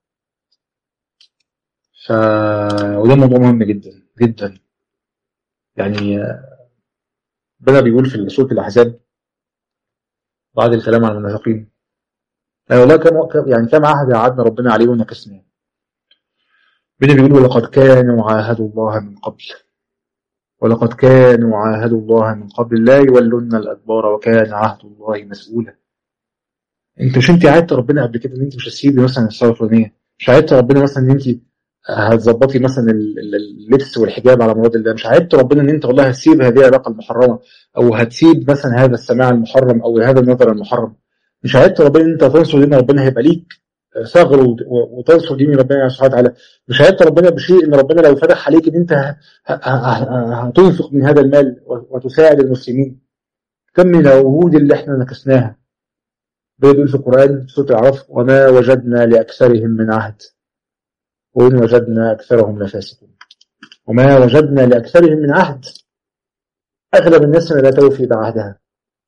ف... وده موضوع مهم جدا جدا يعني ربنا بيقول في سورة الأحزاب بعد الكلام عن المنافقين يعني والله كم يعني كم عهد عهدنا ربنا عليه ونكسناه ربنا بيقول ولقد كانوا عاهدوا الله من قبل ولقد كانوا عاهدوا الله من قبل لا يولون الأدبار وكان عهد الله مسؤولا انت مش انت عهدت ربنا قبل كده ان انت مش هتسيبي مثلا الصلاه الفلانيه مش عهدت ربنا مثلا ان انت هتظبطي مثلا اللبس والحجاب على مراد الله مش عهدت ربنا ان انت والله هتسيب هذه العلاقه المحرمه او هتسيب مثلا هذا السماع المحرم او هذا النظر المحرم مش عهدت ربنا ان انت تنصر دين ربنا هيبقى ليك ثغر وتنصر دين ربنا سبحانه وتعالى مش عهدت ربنا بشيء ان ربنا لو فتح عليك ان انت هتنفق من هذا المال وتساعد المسلمين كم من العهود اللي احنا نكسناها بيقول في القرآن سورة العرف وما وجدنا لأكثرهم من عهد وإن وجدنا أكثرهم لفاسقون وما وجدنا لأكثرهم من عهد أغلب الناس لا توفي بعهدها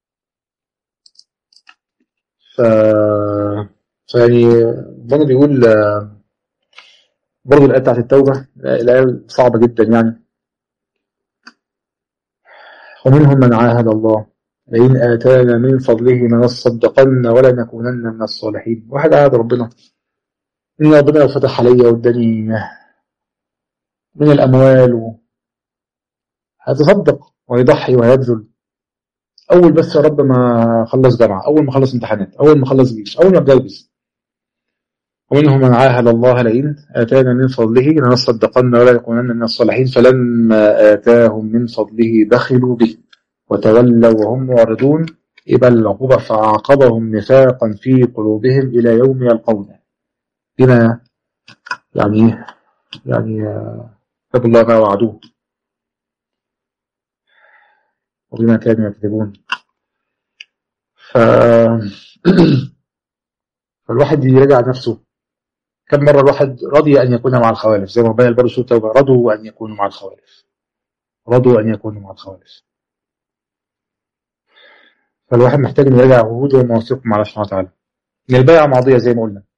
ف... فيعني ربنا بيقول برضه الآية بتاعت التوبة الآية صعبة جدا يعني ومنهم من عاهد الله لئن آتانا من فضله لنصدقن ولا نكونن من الصالحين واحد عاد ربنا إن ربنا لو فتح عليا واداني من الأموال و... هتصدق ويضحي ويبذل أول بس يا رب ما خلص جامعة أول ما خلص امتحانات أول ما خلص جيش أول ما اتجوز ومنهم من عاهد الله لئن آتانا من فضله لنصدقن ولا نكونن من الصالحين فلما آتاهم من فضله بخلوا به وتولوا وهم معرضون يبقى العقوبة فعاقبهم نفاقا في قلوبهم إلى يوم يلقونه بما يعني يعني كتب الله ما وعدوه وبما كانوا يكذبون ف فالواحد يراجع نفسه كم مرة الواحد رضي أن يكون مع الخوالف زي ما ربنا برضه سورة التوبة رضوا أن يكونوا مع الخوالف رضوا أن يكونوا مع الخوالف فالواحد محتاج أن يراجع عهوده ومواثيقه مع الله سبحانه وتعالى إن البيعة ماضية زي ما قلنا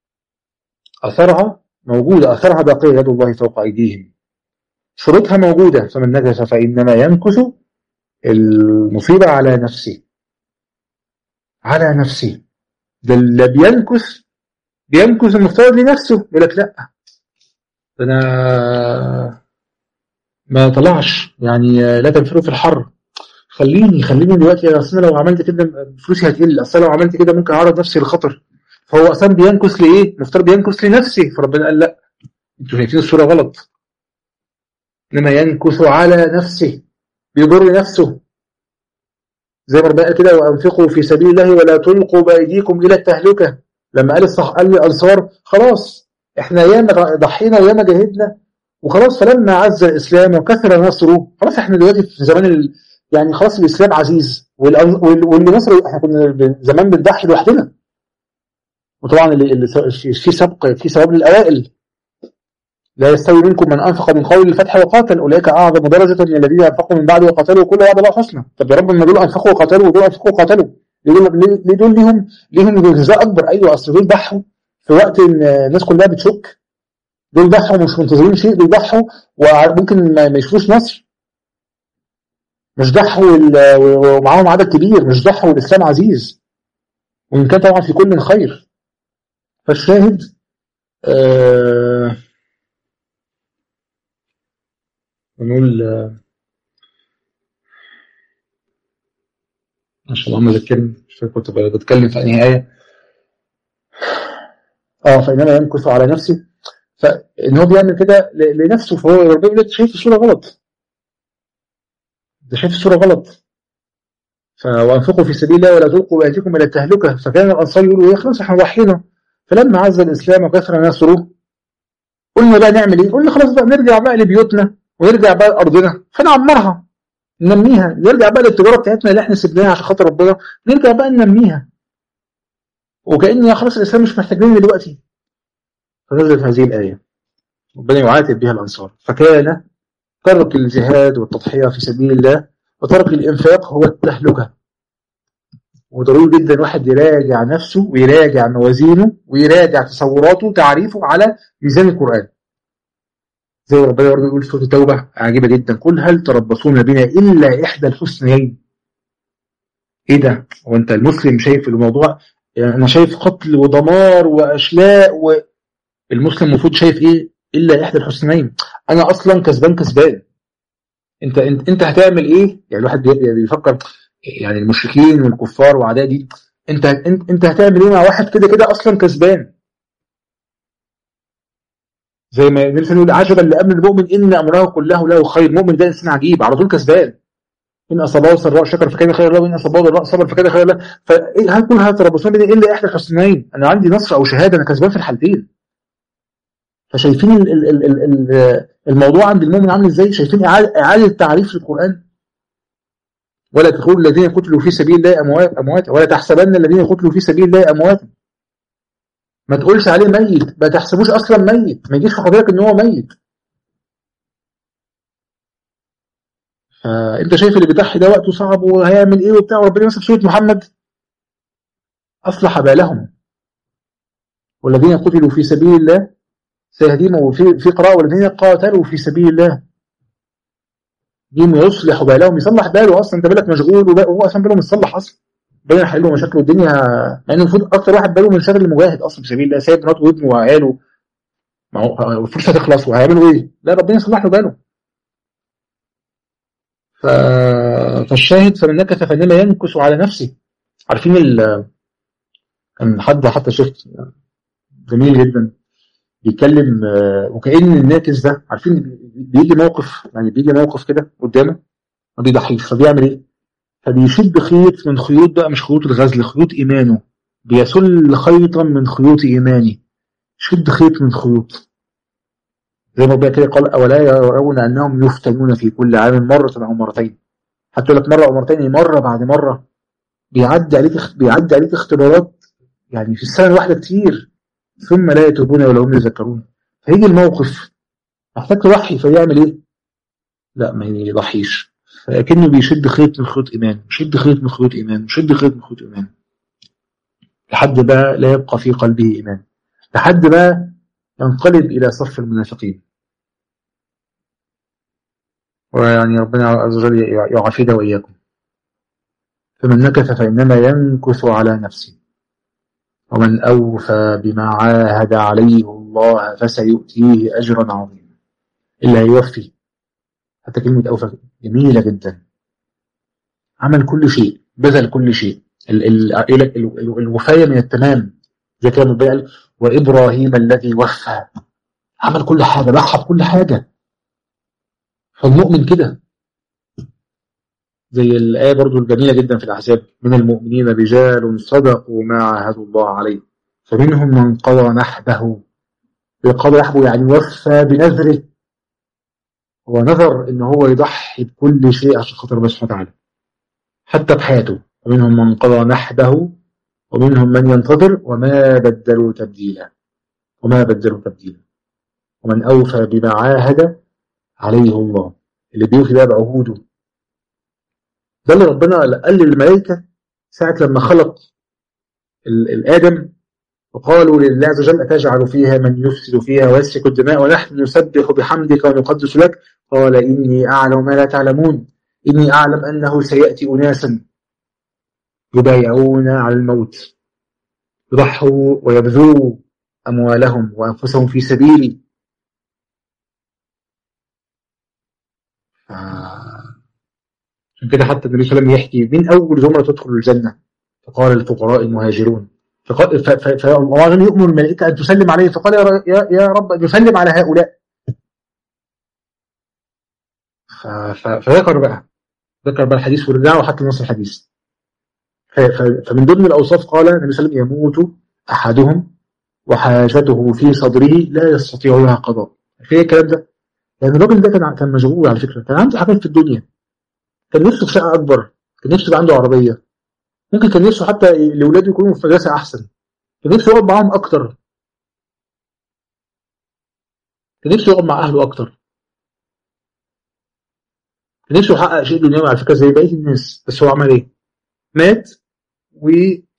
أثرها موجودة أثرها باقية يد الله فوق أيديهم شروطها موجودة فمن نكث فإنما ينكث المصيبة على نفسه على نفسه ده اللي بينكث بينكث المفترض لنفسه يقول لك لا انا ما طلعش يعني لا تنفروا في الحر خليني خليني دلوقتي اصل لو عملت كده فلوسي هتقل اصل لو عملت كده ممكن اعرض نفسي للخطر فهو اصلا بينكث لايه؟ المفترض بينكث لنفسه فربنا قال لا انتوا شايفين الصوره غلط انما ينكث على نفسه بيضر نفسه زي ما ربنا قال كده وانفقوا في سبيل الله ولا تلقوا بايديكم الى التهلكه لما قال الصح قال الانصار خلاص احنا ياما ضحينا وياما جاهدنا وخلاص فلما عز الاسلام وكثر نصره خلاص احنا دلوقتي في زمان ال... يعني خلاص الاسلام عزيز واللي نصر احنا كنا زمان بنضحي لوحدنا وطبعا اللي في سبق في ثواب للاوائل لا يستوي منكم من انفق من قول الفتح وقاتل اولئك اعظم درجه من الذين انفقوا من بعد وقاتلوا كل وعد الله حسنى طب يا رب ما دول انفقوا وقاتلوا ودول انفقوا وقاتلوا ليه دول ليهم ليهم جزاء اكبر ايوه اصل دول ضحوا في وقت ان الناس كلها بتشك دول ضحوا مش منتظرين شيء دول ضحوا وممكن ما يشوفوش نصر مش ضحوا ومعاهم عدد كبير مش ضحوا والاسلام عزيز وان كان طبعا في كل خير فالشاهد آه نقول ما شاء الله ما ذكرني مش فاكر كنت بتكلم في انهي ايه اه فانما يمكث على نفسه فان هو بيعمل كده لنفسه فهو ربنا يقول لك شايف الصوره غلط ده شايف الصوره غلط وانفقوا في سبيل الله ولا تلقوا بايديكم الى التهلكه فكان الانصار يقولوا ايه خلاص احنا ضحينا فلما عز الاسلام وكثر نصره قلنا بقى نعمل ايه؟ قلنا خلاص بقى نرجع بقى لبيوتنا ونرجع بقى لارضنا فنعمرها ننميها نرجع بقى للتجاره بتاعتنا اللي احنا سيبناها عشان خاطر ربنا نرجع بقى ننميها وكأن خلاص الاسلام مش محتاجين دلوقتي فنزلت هذه الايه ربنا يعاتب بها الانصار فكان ترك الجهاد والتضحيه في سبيل الله وترك الانفاق هو التهلكه وضروري جدا الواحد يراجع نفسه ويراجع موازينه ويراجع تصوراته وتعريفه على ميزان القران زي ربنا برضه يقول في سوره التوبه عجيبه جدا قل هل تربصون بنا الا احدى الحسنيين ايه ده هو انت المسلم شايف الموضوع يعني انا شايف قتل ودمار واشلاء والمسلم المفروض شايف ايه الا احدى الحسنيين انا اصلا كسبان كسبان انت انت انت هتعمل ايه يعني الواحد بيفكر يعني المشركين والكفار واعداء دي انت انت انت هتعمل ايه مع واحد كده كده اصلا كسبان زي ما نلسن يقول عجبا لامر المؤمن ان امره كله له خير المؤمن ده انسان عجيب على طول كسبان ان اصابه سراء شكر فكان خير له وان اصابه ضراء صبر فكان خير له فهل كل هذا تربصون بين الا احدى الحسنين انا عندي نصر او شهاده انا كسبان في الحالتين فشايفين ال ال ال ال الموضوع عند المؤمن عامل ازاي شايفين اعاده تعريف للقران ولا تقولوا الذين قتلوا في سبيل الله اموات اموات ولا تحسبن الذين قتلوا في سبيل الله اموات ما تقولش عليه ميت ما تحسبوش اصلا ميت ما يجيش في خاطرك ان هو ميت فانت شايف اللي بيضحي ده وقته صعب وهيعمل ايه وبتاع وربنا مثلا في سوره محمد اصلح بالهم والذين قتلوا في سبيل الله سيهديهم وفي في قراءه والذين قاتلوا في سبيل الله جيم يصلح بالهم يصلح باله اصلا انت بالك مشغول وهو اصلا باله متصلح اصلا ربنا يحل له مشاكله الدنيا مع انه المفروض اكتر واحد باله من شغل المجاهد اصلا في سبيل الله سايب مراته وابنه وعياله ما هو الفلوس هتخلص وهيعملوا ايه؟ لا ربنا يصلح له باله ف... فالشاهد فمن نكث فانما ينكث على نفسه عارفين ال كان حد حتى شفت جميل جدا بيتكلم وكأن الناكس ده عارفين بيجي موقف يعني بيجي موقف كده قدامه ما بيضحيش فبيعمل ايه؟ فبيشد خيط من خيوط بقى مش خيوط الغزل خيوط ايمانه بيسل خيطا من خيوط ايماني شد خيط من خيوط زي ما ربنا كده قال اولا يرون انهم يفتنون في كل عام مره او مرتين حتى لك مره او مرتين مره بعد مره بيعدي عليك بيعدي عليك اختبارات يعني في السنة الواحدة كتير ثم لا يتوبون ولا هم يذكرون فيجي الموقف محتاج تضحي فيعمل ايه؟ لا ما يضحيش فكأنه بيشد خيط من خيوط إيمان يشد خيط من خيوط إيمان يشد خيط من خيوط إيمان لحد بقى لا يبقى في قلبه إيمان لحد بقى ينقلب إلى صف المنافقين ويعني ربنا عز وجل يعافينا وإياكم فمن نكث فإنما ينكث على نفسه ومن أوفى بما عاهد عليه الله فسيؤتيه أجرا عظيما إلا يوفي حتى كلمة أوفى جميلة جدا عمل كل شيء بذل كل شيء الوفاية من التمام زي كده قال وإبراهيم الذي وفى عمل كل حاجة ضحى بكل حاجة فالمؤمن كده زي الآية برضو الجميلة جدا في الأحزاب من المؤمنين رجال صدقوا ما عاهدوا الله عليه فمنهم من قضى نحبه قضى نحبه يعني وفى بنذره هو نذر ان هو يضحي بكل شيء عشان خاطر الله سبحانه وتعالى حتى بحياته ومنهم من قضى نحبه ومنهم من ينتظر وما بدلوا تبديلا وما بدلوا تبديلا ومن أوفى بما عاهد عليه الله اللي بيوفي بقى بعهوده ده اللي ربنا قال للملائكة ساعة لما خلق الآدم وقالوا لله عز وجل أتجعل فيها من يفسد فيها ويسفك الدماء ونحن نسبح بحمدك ونقدس لك قال إني أعلم ما لا تعلمون إني أعلم أنه سيأتي أناسا يبايعون على الموت يضحوا ويبذلوا أموالهم وأنفسهم في سبيلي عشان كده حتى النبي صلى الله عليه وسلم يحكي من أول زمرة تدخل الجنة فقال الفقراء المهاجرون فالله يؤمر الملائكة أن تسلم عليه فقال يا, يا رب أن يسلم على هؤلاء فذكر بقى ذكر بقى الحديث ورجعوا حتى نص الحديث فمن ضمن الأوصاف قال النبي صلى الله عليه وسلم يموت أحدهم وحاجته في صدره لا يستطيع لها قضاء في الكلام ده يعني الراجل ده كان كان مشغول على فكرة كان عنده حاجات في الدنيا كان نفسه في شقة أكبر كان نفسه يبقى عنده عربية ممكن كان نفسه حتى لأولاده يكونوا في مدرسة أحسن كان نفسه يقعد معاهم أكتر كان نفسه يقعد مع أهله أكتر كان نفسه يحقق شيء دنيوي على فكرة زي بقية الناس بس هو عمل إيه؟ مات و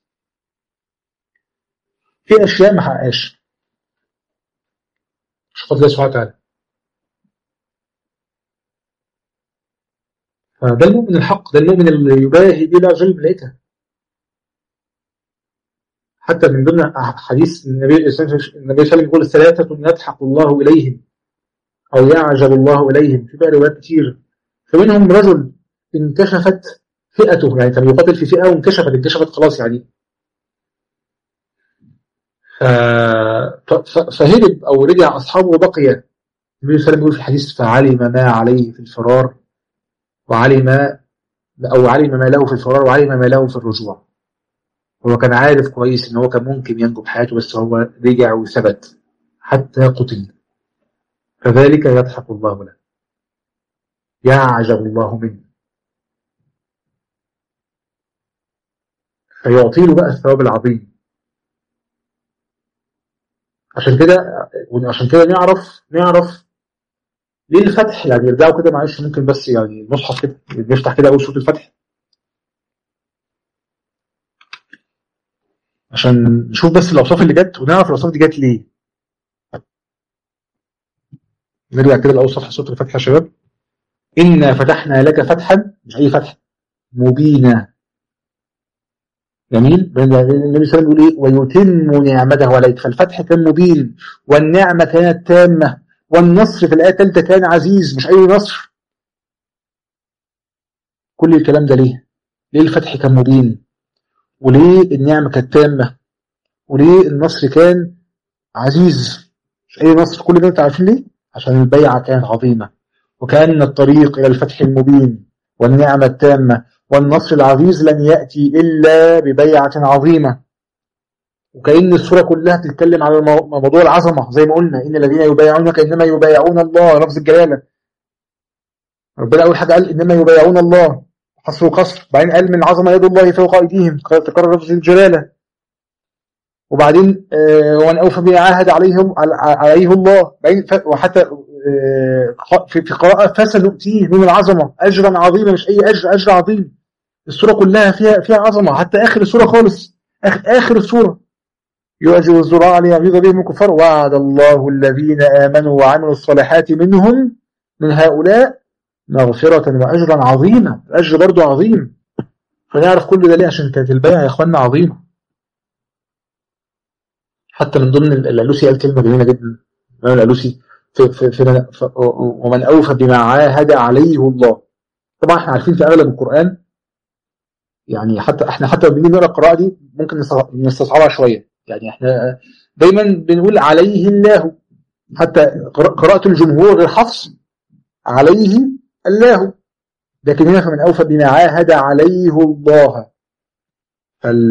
في أشياء ما حققهاش مش قدر الله سبحانه وتعالى فده المؤمن الحق ده المؤمن اللي يباهي به الله جل ملائكته حتى من ضمن حديث النبي النبي صلى الله عليه وسلم يقول الثلاثة يضحك الله إليهم أو يعجب الله إليهم في بقى روايات كتير فمنهم رجل انكشفت فئته يعني كان يقاتل في فئة وانكشفت انكشفت خلاص يعني فهرب أو رجع أصحابه وبقي النبي صلى الله عليه وسلم يقول في الحديث فعلم ما عليه في الفرار وعلم أو علم ما له في الفرار وعلم ما له في الرجوع هو كان عارف كويس ان هو كان ممكن ينجو بحياته بس هو رجع وثبت حتى قتل فذلك يضحك الله له يعجب الله منه فيعطي له بقى الثواب العظيم عشان كده عشان كده نعرف نعرف ليه الفتح يعني يرجعوا كده معلش ممكن بس يعني المصحف كده نفتح كده اول سوره الفتح عشان نشوف بس الاوصاف اللي جت ونعرف الاوصاف دي جت ليه نرجع كده لاوصاف سوره الفتح يا شباب انا فتحنا لك فتحا مش اي فتح مبينا جميل النبي صلى الله عليه وسلم يقول ايه ويتم نعمته عليك فالفتح كان مبين والنعمه كانت تامه والنصر في الايه الثالثه كان عزيز مش اي نصر كل الكلام ده ليه ليه الفتح كان مبين وليه النعمه كانت تامه وليه النصر كان عزيز مش اي نصر كل ده انتوا عارفين ليه عشان البيعه كانت عظيمه وكان الطريق الى الفتح المبين والنعمه التامه والنصر العزيز لن يأتي إلا ببيعة عظيمة وكأن السورة كلها تتكلم على موضوع العظمة زي ما قلنا إن الذين يبايعونك إنما يبايعون الله لفظ الجلالة ربنا أول حاجة قال إنما يبايعون الله حصر وقصر بعدين قال من عظمة يد الله فوق أيديهم تكرر لفظ الجلالة وبعدين آه، ومن أوفى بما عاهد عليهم عليه الله وحتى آه، في قراءة فسنؤتيه من العظمة أجرا عظيما مش أي أجر أجر عظيم السورة كلها فيها فيها عظمة حتى آخر السورة خالص آخر, آخر السورة يعجب الزراع ليغيظ بهم الكفار وعد الله الذين آمنوا وعملوا الصالحات منهم من هؤلاء مغفرة وأجرا عظيما الأجر برضو عظيم فنعرف كل ده ليه عشان كانت البيعة يا إخواننا عظيمة حتى من ضمن الألوسي قال كلمة جميلة جدا الألوسي في في في ومن أوفى بما عاهد عليه الله طبعا احنا عارفين في أغلب القرآن يعني حتى احنا حتى بنيجي نقرا القراءة دي ممكن نستصعبها شوية يعني احنا دايما بنقول عليه الله حتى قراءة الجمهور غير حفص عليه الله لكن هنا فمن أوفى بما عاهد عليه الله فال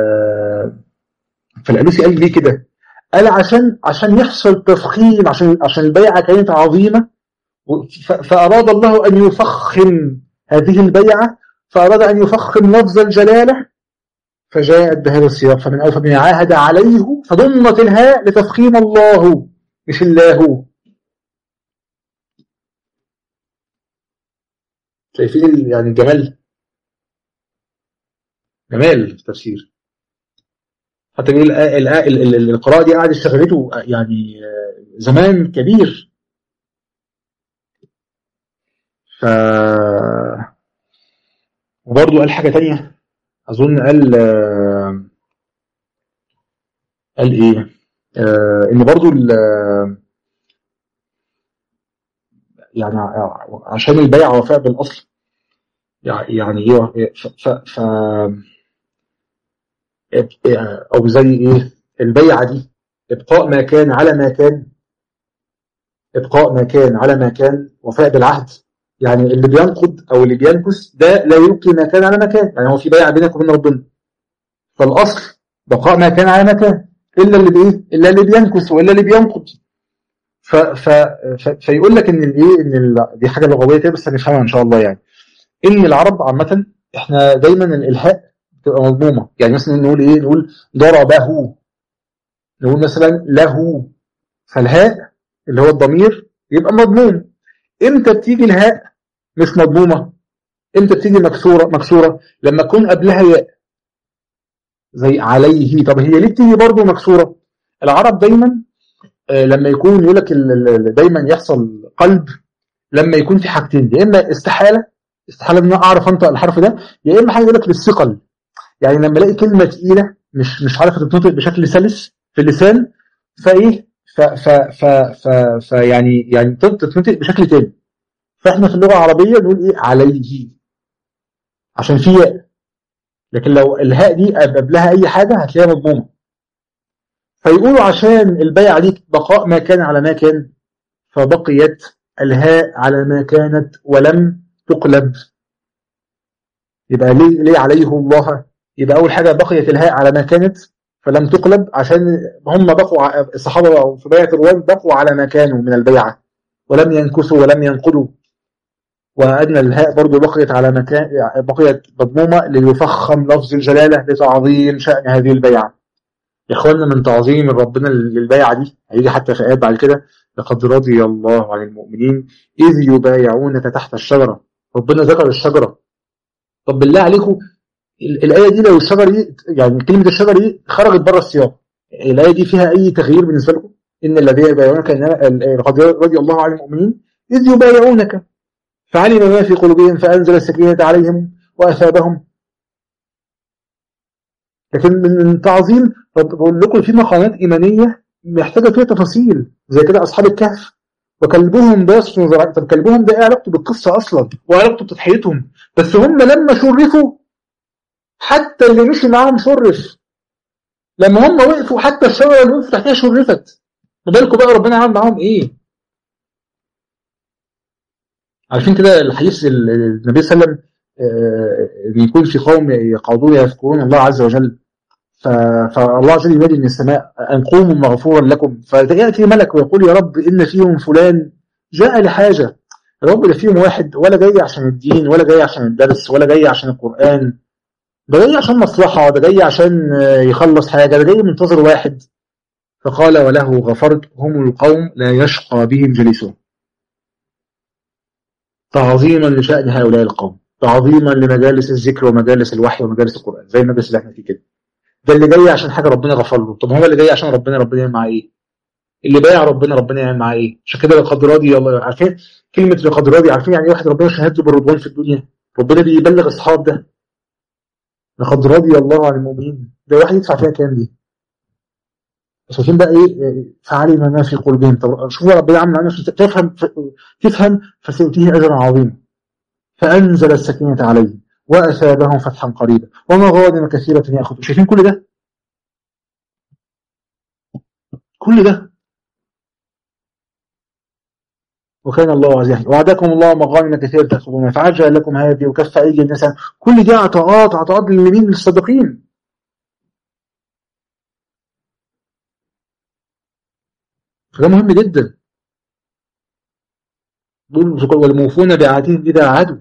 فالألوسي قال ليه كده قال عشان عشان يحصل تفخيم عشان عشان البيعة كانت عظيمة فأراد الله أن يفخم هذه البيعة فأراد أن يفخم لفظ الجلالة فجاءت بهذا السياق فمن أوفى بما عاهد عليه فضمت الهاء لتفخيم الله مش الله شايفين يعني الجمال جمال التفسير حتى بيقول القراءة دي قاعد شغلته يعني زمان كبير ف وبرضه قال حاجة تانية أظن قال قال إيه آه إن برضه يعني عشان البيع وفاء بالأصل يعني ايه ف, ف او زي ايه البيعة دي ابقاء ما كان على ما كان ابقاء ما كان على ما كان وفاء بالعهد يعني اللي بينقض او اللي بينكس ده لا يبقي ما كان على ما كان يعني هو في بيعة بينك وبين ربنا فالاصل بقاء ما كان على ما كان الا اللي بايه الا اللي بينكس والا اللي بينقض ف ف ف فيقول لك ان الايه ان دي حاجه لغويه كده بس هنفهمها ان شاء الله يعني ان العرب عامه احنا دايما الالهاء بتبقى مضمومه يعني مثلا نقول ايه نقول ضربه نقول مثلا له فالهاء اللي هو الضمير يبقى مضموم امتى بتيجي الهاء مش مضمومه امتى بتيجي مكسوره مكسوره لما تكون قبلها ياء زي عليه طب هي ليه بتيجي برضه مكسوره العرب دايما لما يكون يقول لك دايما يحصل قلب لما يكون في حاجتين يا اما استحاله استحاله ان انا اعرف انطق الحرف ده يا اما حاجه يقول لك للثقل يعني لما الاقي كلمه تقيله مش مش عارفه تتنطق بشكل سلس في اللسان فايه ف ف ف ف ف يعني يعني تتنطق بشكل تاني فاحنا في اللغه العربيه نقول ايه عليه عشان في ياء لكن لو الهاء دي قبلها اي حاجه هتلاقيها مضمومه فيقولوا عشان البيعة دي بقاء ما كان على ما كان فبقيت الهاء على ما كانت ولم تقلب يبقى ليه, ليه عليه الله يبقى أول حاجة بقيت الهاء على ما كانت فلم تقلب عشان هم بقوا الصحابة في بيعة الروان بقوا على ما كانوا من البيعة ولم ينكسوا ولم ينقضوا وأن الهاء برضو بقيت على مكان بقيت مضمومة ليفخم لفظ الجلالة لتعظيم شأن هذه البيعة يا اخوانا من تعظيم ربنا للبيعة دي هيجي حتى في آيات بعد كده لقد رضي الله عن المؤمنين إذ يبايعونك تحت الشجرة ربنا ذكر الشجرة طب بالله عليكم الآية دي لو الشجرة دي يعني كلمة الشجرة دي خرجت بره السياق الآية دي فيها أي تغيير بالنسبة لكم إن الذين يبايعونك لقد رضي الله عن المؤمنين إذ يبايعونك فعلم ما في قلوبهم فأنزل السكينة عليهم وأثابهم لكن من تعظيم بقول لكم في مقامات إيمانية محتاجة فيها تفاصيل زي كده أصحاب الكهف وكلبهم باسط ذراعيه طب كلبهم ده ايه علاقته بالقصة أصلا وعلاقته بتضحيتهم بس هم لما شرفوا حتى اللي مشي معاهم شرف لما هم وقفوا حتى الشجرة اللي وقفوا تحتها شرفت ما بالكم بقى ربنا عمل معاهم ايه عارفين كده الحديث النبي صلى الله عليه وسلم بيكون في قوم يقعدون يذكرون الله عز وجل فالله عز وجل ينادي من السماء أن قوموا مغفورا لكم فيأتي ملك ويقول يا رب إن فيهم فلان جاء لحاجة يا رب ده فيهم واحد ولا جاي عشان الدين ولا جاي عشان الدرس ولا جاي عشان القرآن ده جاي عشان مصلحة ده جاي عشان يخلص حاجة ده جاي منتظر واحد فقال وله غفرت هم القوم لا يشقى بهم جليسهم تعظيما لشأن هؤلاء القوم تعظيما لمجالس الذكر ومجالس الوحي ومجالس القرآن زي المجلس اللي احنا فيه كده ده اللي جاي عشان حاجة ربنا غفر له طب هو اللي جاي عشان ربنا ربنا يعمل معاه ايه اللي بايع ربنا ربنا يعمل معاه ايه عشان كده لقد راضي الله عارفين كلمة لقد راضي عارفين يعني ايه واحد ربنا شهد له بالرضوان في الدنيا ربنا بيبلغ اصحاب ده لقد رضي الله عن المؤمنين ده واحد يدفع فيها كام دي شايفين بقى ايه فعلم ما في قلوبهم طب شوفوا ربنا عمل معانا تفهم تفهم فسيؤتيه اجرا عظيما فانزل السكينه عليه واثابهم فتحا قريبا ومغانم كثيره ياخذ شايفين كل ده كل ده وكان الله عزيزا وعدكم الله مغانم كثيرة تأخذونها فعجل لكم هذه وكف أيدي الناس كل دي عطاءات عطاءات للمين للصادقين فده مهم جدا والموفون بعهدهم إذا عادوا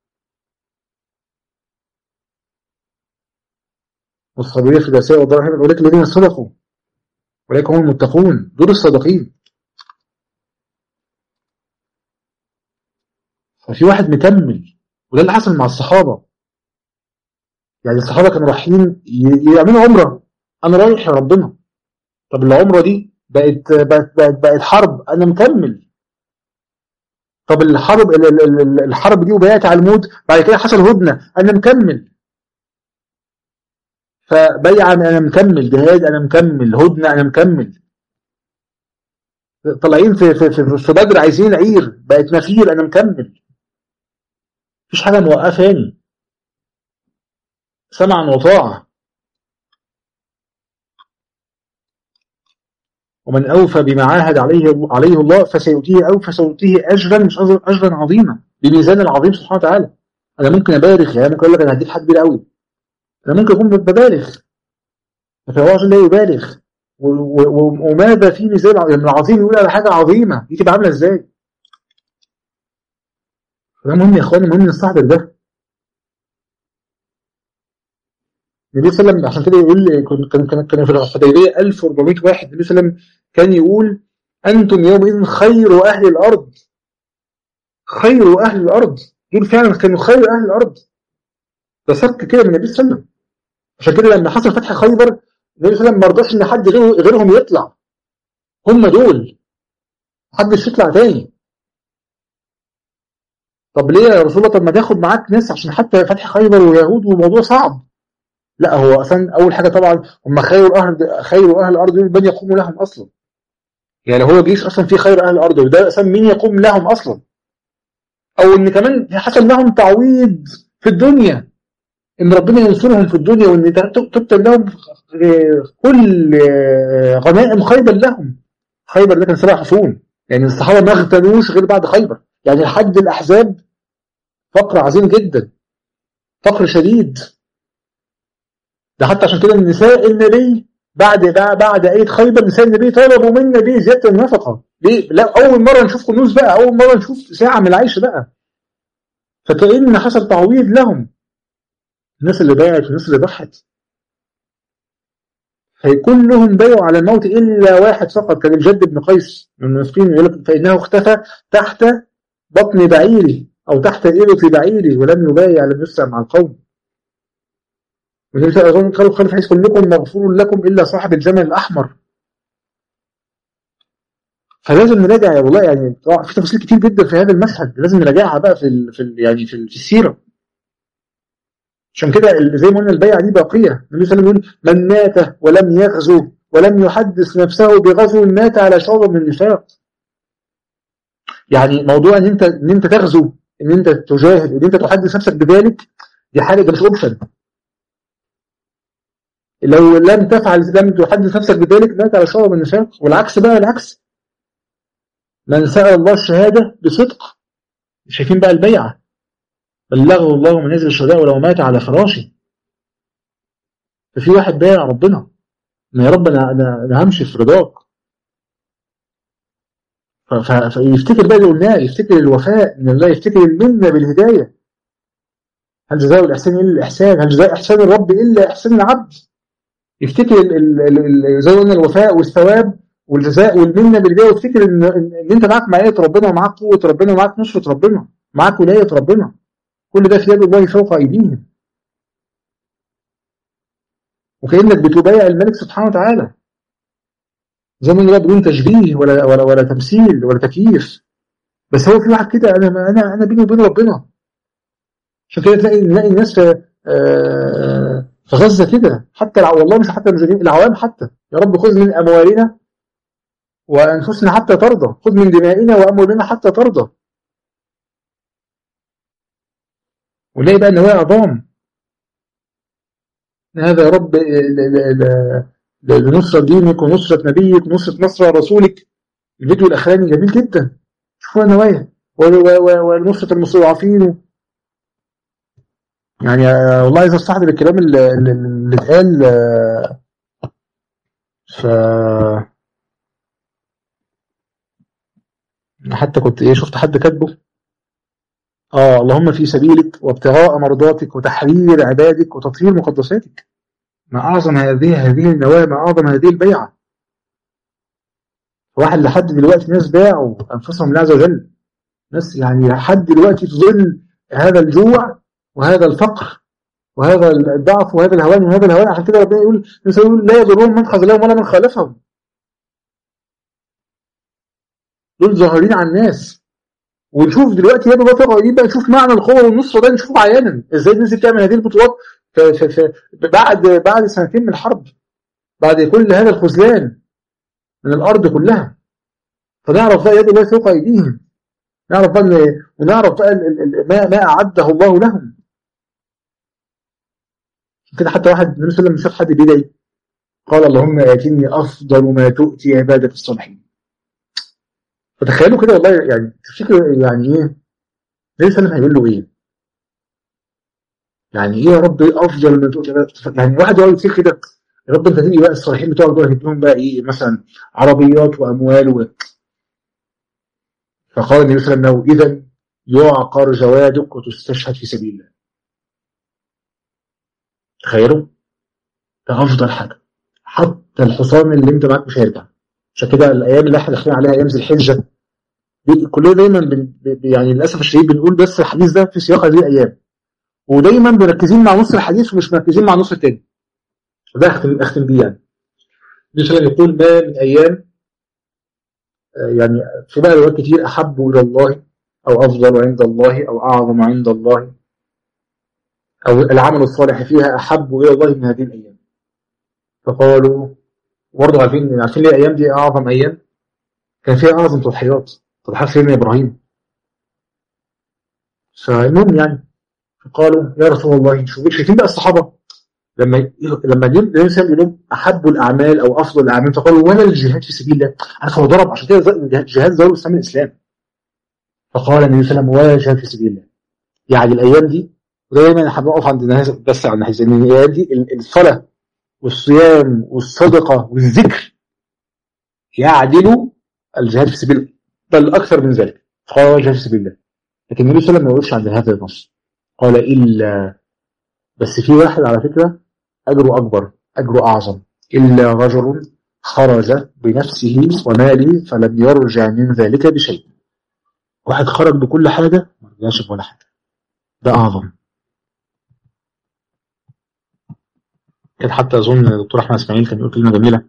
والصابرين في البأساء والضراء أولئك الذين صدقوا أولئك هم المتقون دول الصادقين ففي واحد مكمل وده اللي حصل مع الصحابة يعني الصحابة كانوا رايحين يعملوا عمرة أنا رايح يا ربنا طب العمرة دي بقت بقت بقت, بقت حرب أنا مكمل طب الحرب الحرب دي وبيعت على الموت بعد كده حصل هدنة أنا مكمل فبيعة أنا مكمل جهاد أنا مكمل هدنة أنا مكمل طالعين في في في, في بدر عايزين عير بقت نفير أنا مكمل مفيش حاجة موقفاني سمعا وطاعة ومن أوفى بما عاهد عليه عليه الله فسيؤتيه أو فسيؤتيه أجرا مش أجرا عظيما بميزان العظيم سبحانه وتعالى أنا ممكن أبالغ يعني ممكن أقول لك أنا هديك حد كبير قوي أنا ممكن أكون ببالغ فهو عشان لا يبالغ وماذا في ميزان العظيم يقول على حاجة عظيمة دي تبقى عاملة إزاي فده مهم يا إخواني مهم نستحضر ده النبي صلى الله عليه وسلم عشان كده يقول كان كان كان في الحديبيه 1400 واحد النبي صلى الله عليه وسلم كان يقول انتم يومئذ خير اهل الارض خير اهل الارض دول فعلا كانوا خير اهل الارض ده صك كده من النبي صلى الله عليه وسلم عشان كده لما حصل فتح خيبر النبي صلى الله عليه وسلم ما رضاش ان حد غيرهم يطلع هم دول محدش يطلع تاني طب ليه يا رسول الله طب ما تاخد معاك ناس عشان حتى فتح خيبر ويهود والموضوع صعب لا هو اصلا اول حاجه طبعا هم خير اهل خير اهل الارض من يقوموا لهم اصلا يعني هو جيش اصلا في خير اهل الارض وده اصلا مين يقوم لهم اصلا او ان كمان حصل لهم تعويض في الدنيا ان ربنا ينصرهم في الدنيا وان تكتب لهم كل غنائم خيبر لهم خيبر ده كان سبع حصون يعني الصحابه ما اغتنوش غير بعد خيبر يعني لحد الاحزاب فقر عظيم جدا فقر شديد ده حتى عشان كده نساء النبي بعد بعد آية خيبر نساء النبي طلبوا من النبي زيادة النفقة ليه؟ لا أول مرة نشوف كنوز بقى أول مرة نشوف ساعة من العيش بقى فكأن حصل تعويض لهم الناس اللي باعت والناس اللي ضحت كلهم بايعوا على الموت إلا واحد فقط كان الجد بن قيس من المنافقين يقول لك فإنه اختفى تحت بطن بعيره أو تحت إبط بعيره ولم يبايع لم يسرع مع القوم والنبي صلى الله عليه وسلم قالوا خلف حديث كلكم مغفور لكم إلا صاحب الجمل الأحمر فلازم نراجع يا والله يعني في تفاصيل كتير جدا في هذا المشهد لازم نراجعها بقى في ال في ال يعني في, ال في السيره عشان كده زي ما قلنا البيعه دي باقيه النبي صلى الله عليه وسلم يقول من مات ولم يغزو ولم يحدث نفسه بغزو مات على شعبه من النفاق يعني موضوع ان انت ان انت تغزو ان انت تجاهد ان انت تحدث نفسك بذلك دي حاجه ده مش اوبشن لو لم تفعل لم تحدث نفسك بذلك مات على شعب النفاق والعكس بقى العكس من سأل الله الشهادة بصدق شايفين بقى البيعة بلغه الله من نزل الشهداء ولو مات على فراشه ففي واحد بايع ربنا ان يا رب انا انا همشي في رضاك فيفتكر بقى اللي قلناه يفتكر الوفاء من الله يفتكر المنه بالهدايه هل جزاء الإحسان إلا الإحسان هل جزاء إحسان الرب إلا إحسان العبد يفتكر ال ال ال زي ما قلنا الوفاء والثواب والجزاء والمنة بالبداية ويفتكر إن, إن أنت معاك معية ربنا ومعاك قوة ربنا ومعاك نصرة ربنا معاك ولاية ربنا كل ده في يد الله فوق أيديهم وكأنك بتبايع الملك سبحانه وتعالى زي ما قلنا بدون تشبيه ولا ولا ولا تمثيل ولا تكييف بس هو في واحد كده انا انا انا بيني وبين ربنا عشان كده تلاقي نلاقي الناس في آه في غزه كده حتى والله مش حتى المسلمين العوام حتى يا رب خذ من اموالنا وانفسنا حتى ترضى خذ من دمائنا واموالنا حتى ترضى ونلاقي بقى نوايا عظام هذا يا رب لنصرة دينك ونصرة نبيك ونصرة نصر رسولك الفيديو الأخراني جميل جدا شوفوا نوايا ونصرة المستضعفين يعني والله عايز استحضر الكلام اللي, اللي اتقال ف حتى كنت ايه شفت حد كاتبه اه اللهم في سبيلك وابتغاء مرضاتك وتحرير عبادك وتطهير مقدساتك ما أعظم هذه هذه النواة ما أعظم هذه البيعة واحد لحد دلوقتي ناس باعوا أنفسهم لله عز وجل ناس يعني لحد دلوقتي في ظل هذا الجوع وهذا الفقر وهذا الضعف وهذا الهوان وهذا الهوان عشان كده ربنا يقول يقول لا يضرهم من خذلهم ولا من خالفهم دول ظاهرين على الناس ونشوف دلوقتي يد الله تقع بقى نشوف معنى القوه والنصره ده نشوف عيانا ازاي الناس بتعمل هذه البطولات في في في بعد بعد سنتين من الحرب بعد كل هذا الخذلان من الارض كلها فنعرف بقى يد الله فوق ايديهم نعرف بقى ونعرف بقى ما ما اعده الله لهم كده حتى واحد النبي صلى الله عليه وسلم شاف حد بيدعي قال اللهم اتني افضل ما تؤتي عبادك الصالحين فتخيلوا كده والله يعني تفتكروا يعني ايه النبي صلى الله عليه وسلم هيقول له ايه يعني ايه يا رب ايه افضل من تقول يعني واحد يقعد يصير كده يا رب انت تيجي بقى الصالحين بتوعك دول هتديهم بقى ايه مثلا عربيات واموال و... فقال النبي صلى الله عليه وسلم اذا يعقر جوادك وتستشهد في سبيل الله تخيلوا ده افضل حاجه حتى الحصان اللي انت معاك مش هيرجع عشان كده الايام اللي احنا داخلين عليها ايام ذي الحجه كلنا دايما بن... يعني للاسف الشديد بنقول بس الحديث ده في سياق هذه الايام ودايما مركزين مع نص الحديث ومش مركزين مع النص التاني ده اختم اختم بيه يعني مثلا يقول ما من ايام يعني في بقى روايات كتير احب الى الله او افضل عند الله او اعظم عند الله او العمل الصالح فيها احب الى الله من هذه الايام فقالوا برضه عارفين عارفين ليه الايام دي اعظم ايام كان فيها اعظم تضحيات تضحيات سيدنا ابراهيم فالمهم يعني فقالوا يا رسول الله شوف شايفين بقى الصحابه لما لما النبي صلى الله عليه وسلم احب الاعمال او افضل الاعمال فقالوا ولا الجهاد في سبيل الله عارف هو ضرب عشان كده الجهاد ضرب اسلام الاسلام فقال النبي صلى الله عليه وسلم ولا الجهاد في سبيل الله يعني الايام دي ودايما احنا بنقف عند الناس بس عند حيث ان الايام دي الصلاه والصيام والصدقه والذكر يعدلوا الجهاد في سبيل الله بل اكثر من ذلك قال الجهاد في سبيل الله لكن النبي صلى الله عليه وسلم ما يقولش عند هذا النص قال إلا بس في واحد على فكرة أجره أكبر أجره أعظم إلا رجل خرج بنفسه وماله فلم يرجع من ذلك بشيء واحد خرج بكل حاجة ما رجعش ولا حاجة ده أعظم كان حتى أظن الدكتور أحمد إسماعيل كان يقول كلمة جميلة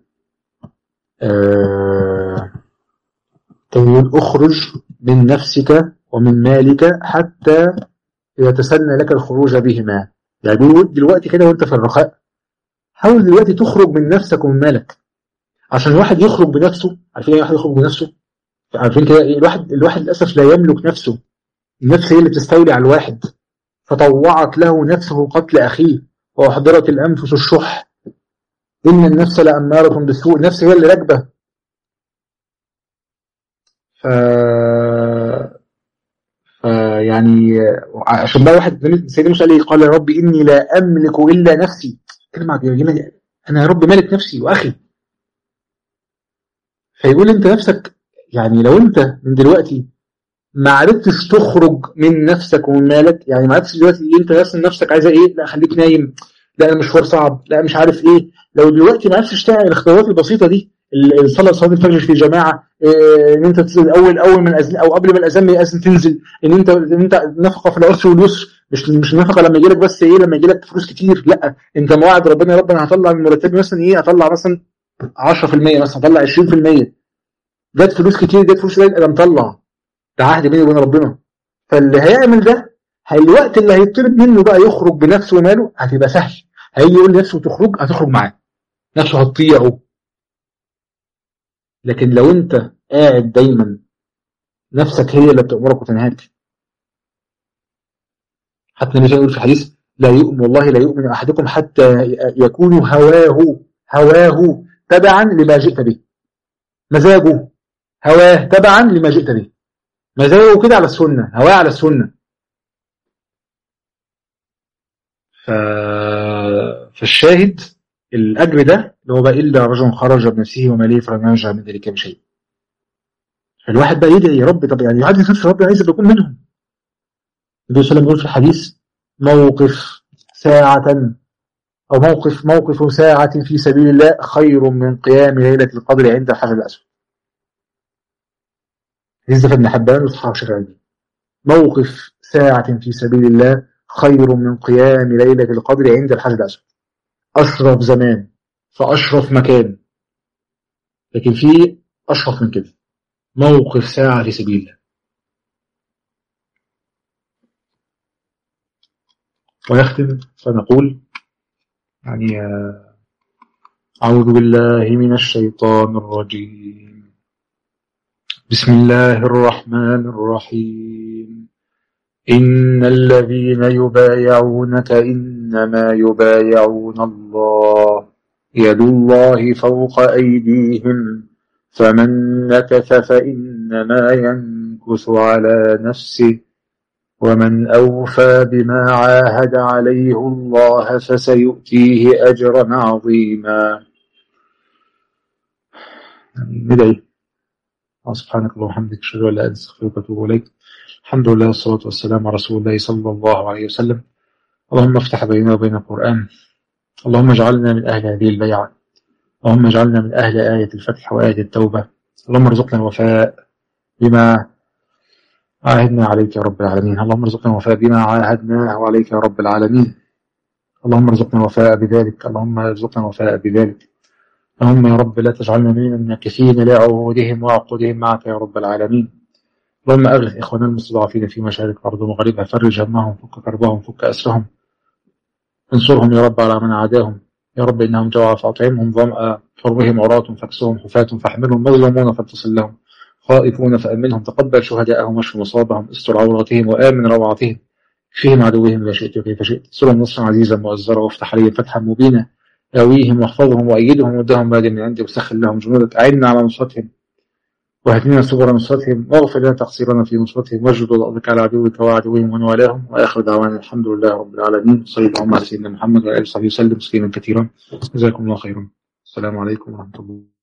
آه كان يقول اخرج من نفسك ومن مالك حتى يتسنى لك الخروج بهما يعني دلوقتي كده وانت في الرخاء حاول دلوقتي تخرج من نفسك ومن مالك عشان الواحد يخرج بنفسه عارفين ايه واحد يخرج بنفسه عارفين كده الواحد الواحد للاسف لا يملك نفسه النفس هي اللي بتستولي على الواحد فطوعت له نفسه قتل اخيه واحضرت الانفس الشح ان النفس لاماره بالسوء النفس هي اللي راكبه ف يعني عشان بقى واحد سيدنا موسى قال قال يا رب اني لا املك الا نفسي كلمه جميله انا يا رب مالك نفسي واخي فيقول انت نفسك يعني لو انت من دلوقتي ما عرفتش تخرج من نفسك ومن مالك يعني ما عرفتش دلوقتي انت اصلا نفسك عايزه ايه لا خليك نايم لا مشوار صعب لا مش عارف ايه لو دلوقتي ما عرفتش تعمل الاختيارات البسيطه دي الصلاه صلاه الفجر في جماعه إيه ان انت اول اول من الاذان او قبل ما الاذان ما يأذن تنزل ان انت ان انت نفقه في العسر واليسر مش مش النفقه لما يجي لك بس ايه لما يجي لك فلوس كتير لا انت موعد ربنا يا رب انا هطلع من مرتبي مثلا ايه هطلع مثلا 10% مثلا هطلع 20% جت فلوس كتير جت فلوس قليل انا مطلع ده عهد بيني وبين ربنا فاللي هيعمل ده الوقت اللي هيطلب منه بقى يخرج بنفسه وماله هتبقى سهل هيجي يقول لنفسه تخرج هتخرج معاه نفسه هتطيعه لكن لو انت قاعد دايما نفسك هي اللي بتأمرك وتنهاك حتى النبي يقول في الحديث لا يؤمن والله لا يؤمن أحدكم حتى يكون هواه هواه تبعا لما جئت به مزاجه هواه تبعا لما جئت به مزاجه كده على السنة هواه على السنة ف... فالشاهد الأجر ده اللي هو بقى إلا رجل خرج بنفسه وماليه فلم يرجع من ذلك بشيء فالواحد بقى يدعي يا رب طب يعني يعدي نفسه رب عايز يكون منهم النبي صلى الله عليه وسلم يقول في الحديث موقف ساعة أو موقف موقف ساعة في سبيل الله خير من قيام ليلة القدر عند الحجر الأسود حديث ابن حبان وصحاب شرعي موقف ساعة في سبيل الله خير من قيام ليلة القدر عند الحجر الأسود أشرف زمان في أشرف مكان لكن في أشرف من كده موقف ساعة في سبيل الله ويختم فنقول يعني أعوذ بالله من الشيطان الرجيم بسم الله الرحمن الرحيم إن الذين يبايعونك إنما يبايعون الله يد الله فوق أيديهم فمن نكث فإنما ينكث على نفسه ومن أوفى بما عاهد عليه الله فسيؤتيه أجرا عظيما ندعي سبحانك اللهم وبحمدك اشهد ان لا اله الا انت استغفرك واتوب اليك الحمد لله والصلاه والسلام على رسول الله صلى الله عليه وسلم اللهم افتح بيننا وبين القران اللهم اجعلنا من اهل هذه البيعه اللهم اجعلنا من اهل ايه الفتح وايه التوبه اللهم ارزقنا الوفاء بما عاهدنا عليك يا رب العالمين اللهم ارزقنا الوفاء بما عاهدناه عليك يا رب العالمين اللهم ارزقنا الوفاء بذلك اللهم ارزقنا الوفاء بذلك اللهم يا رب لا تجعلنا من الناكثين لعهودهم وعقودهم معك يا رب العالمين اللهم أغث إخواننا المستضعفين في مشارق الأرض ومغربها فرج همهم فك كربهم فك أسرهم انصرهم يا رب على من عاداهم يا رب إنهم جوع فأطعمهم ظمأ حرهم عراة فاكسهم حفاة فاحملهم مظلومون فاتصل لهم خائفون فأمنهم تقبل شهداءهم واشف مصابهم استر عوراتهم وآمن روعتهم فيهم عدوهم لا شئت كيف شئت سرهم نصرا عزيزا مؤزرا وافتح عليهم فتحا مبينا آويهم واحفظهم وأيدهم ودهم ماد من عندي وسخر لهم جنودك أعنا على نصرتهم واهدنا سبل نصرتهم واغفر لنا تقصيرنا في نصرتهم واجد وضعك على عدوك وعدوهم ومن والاهم وآخر دعوانا الحمد لله رب العالمين صلى الله على سيدنا محمد وآله وصحبه وسلم تسليما كثيرا جزاكم الله خيرا السلام عليكم ورحمة الله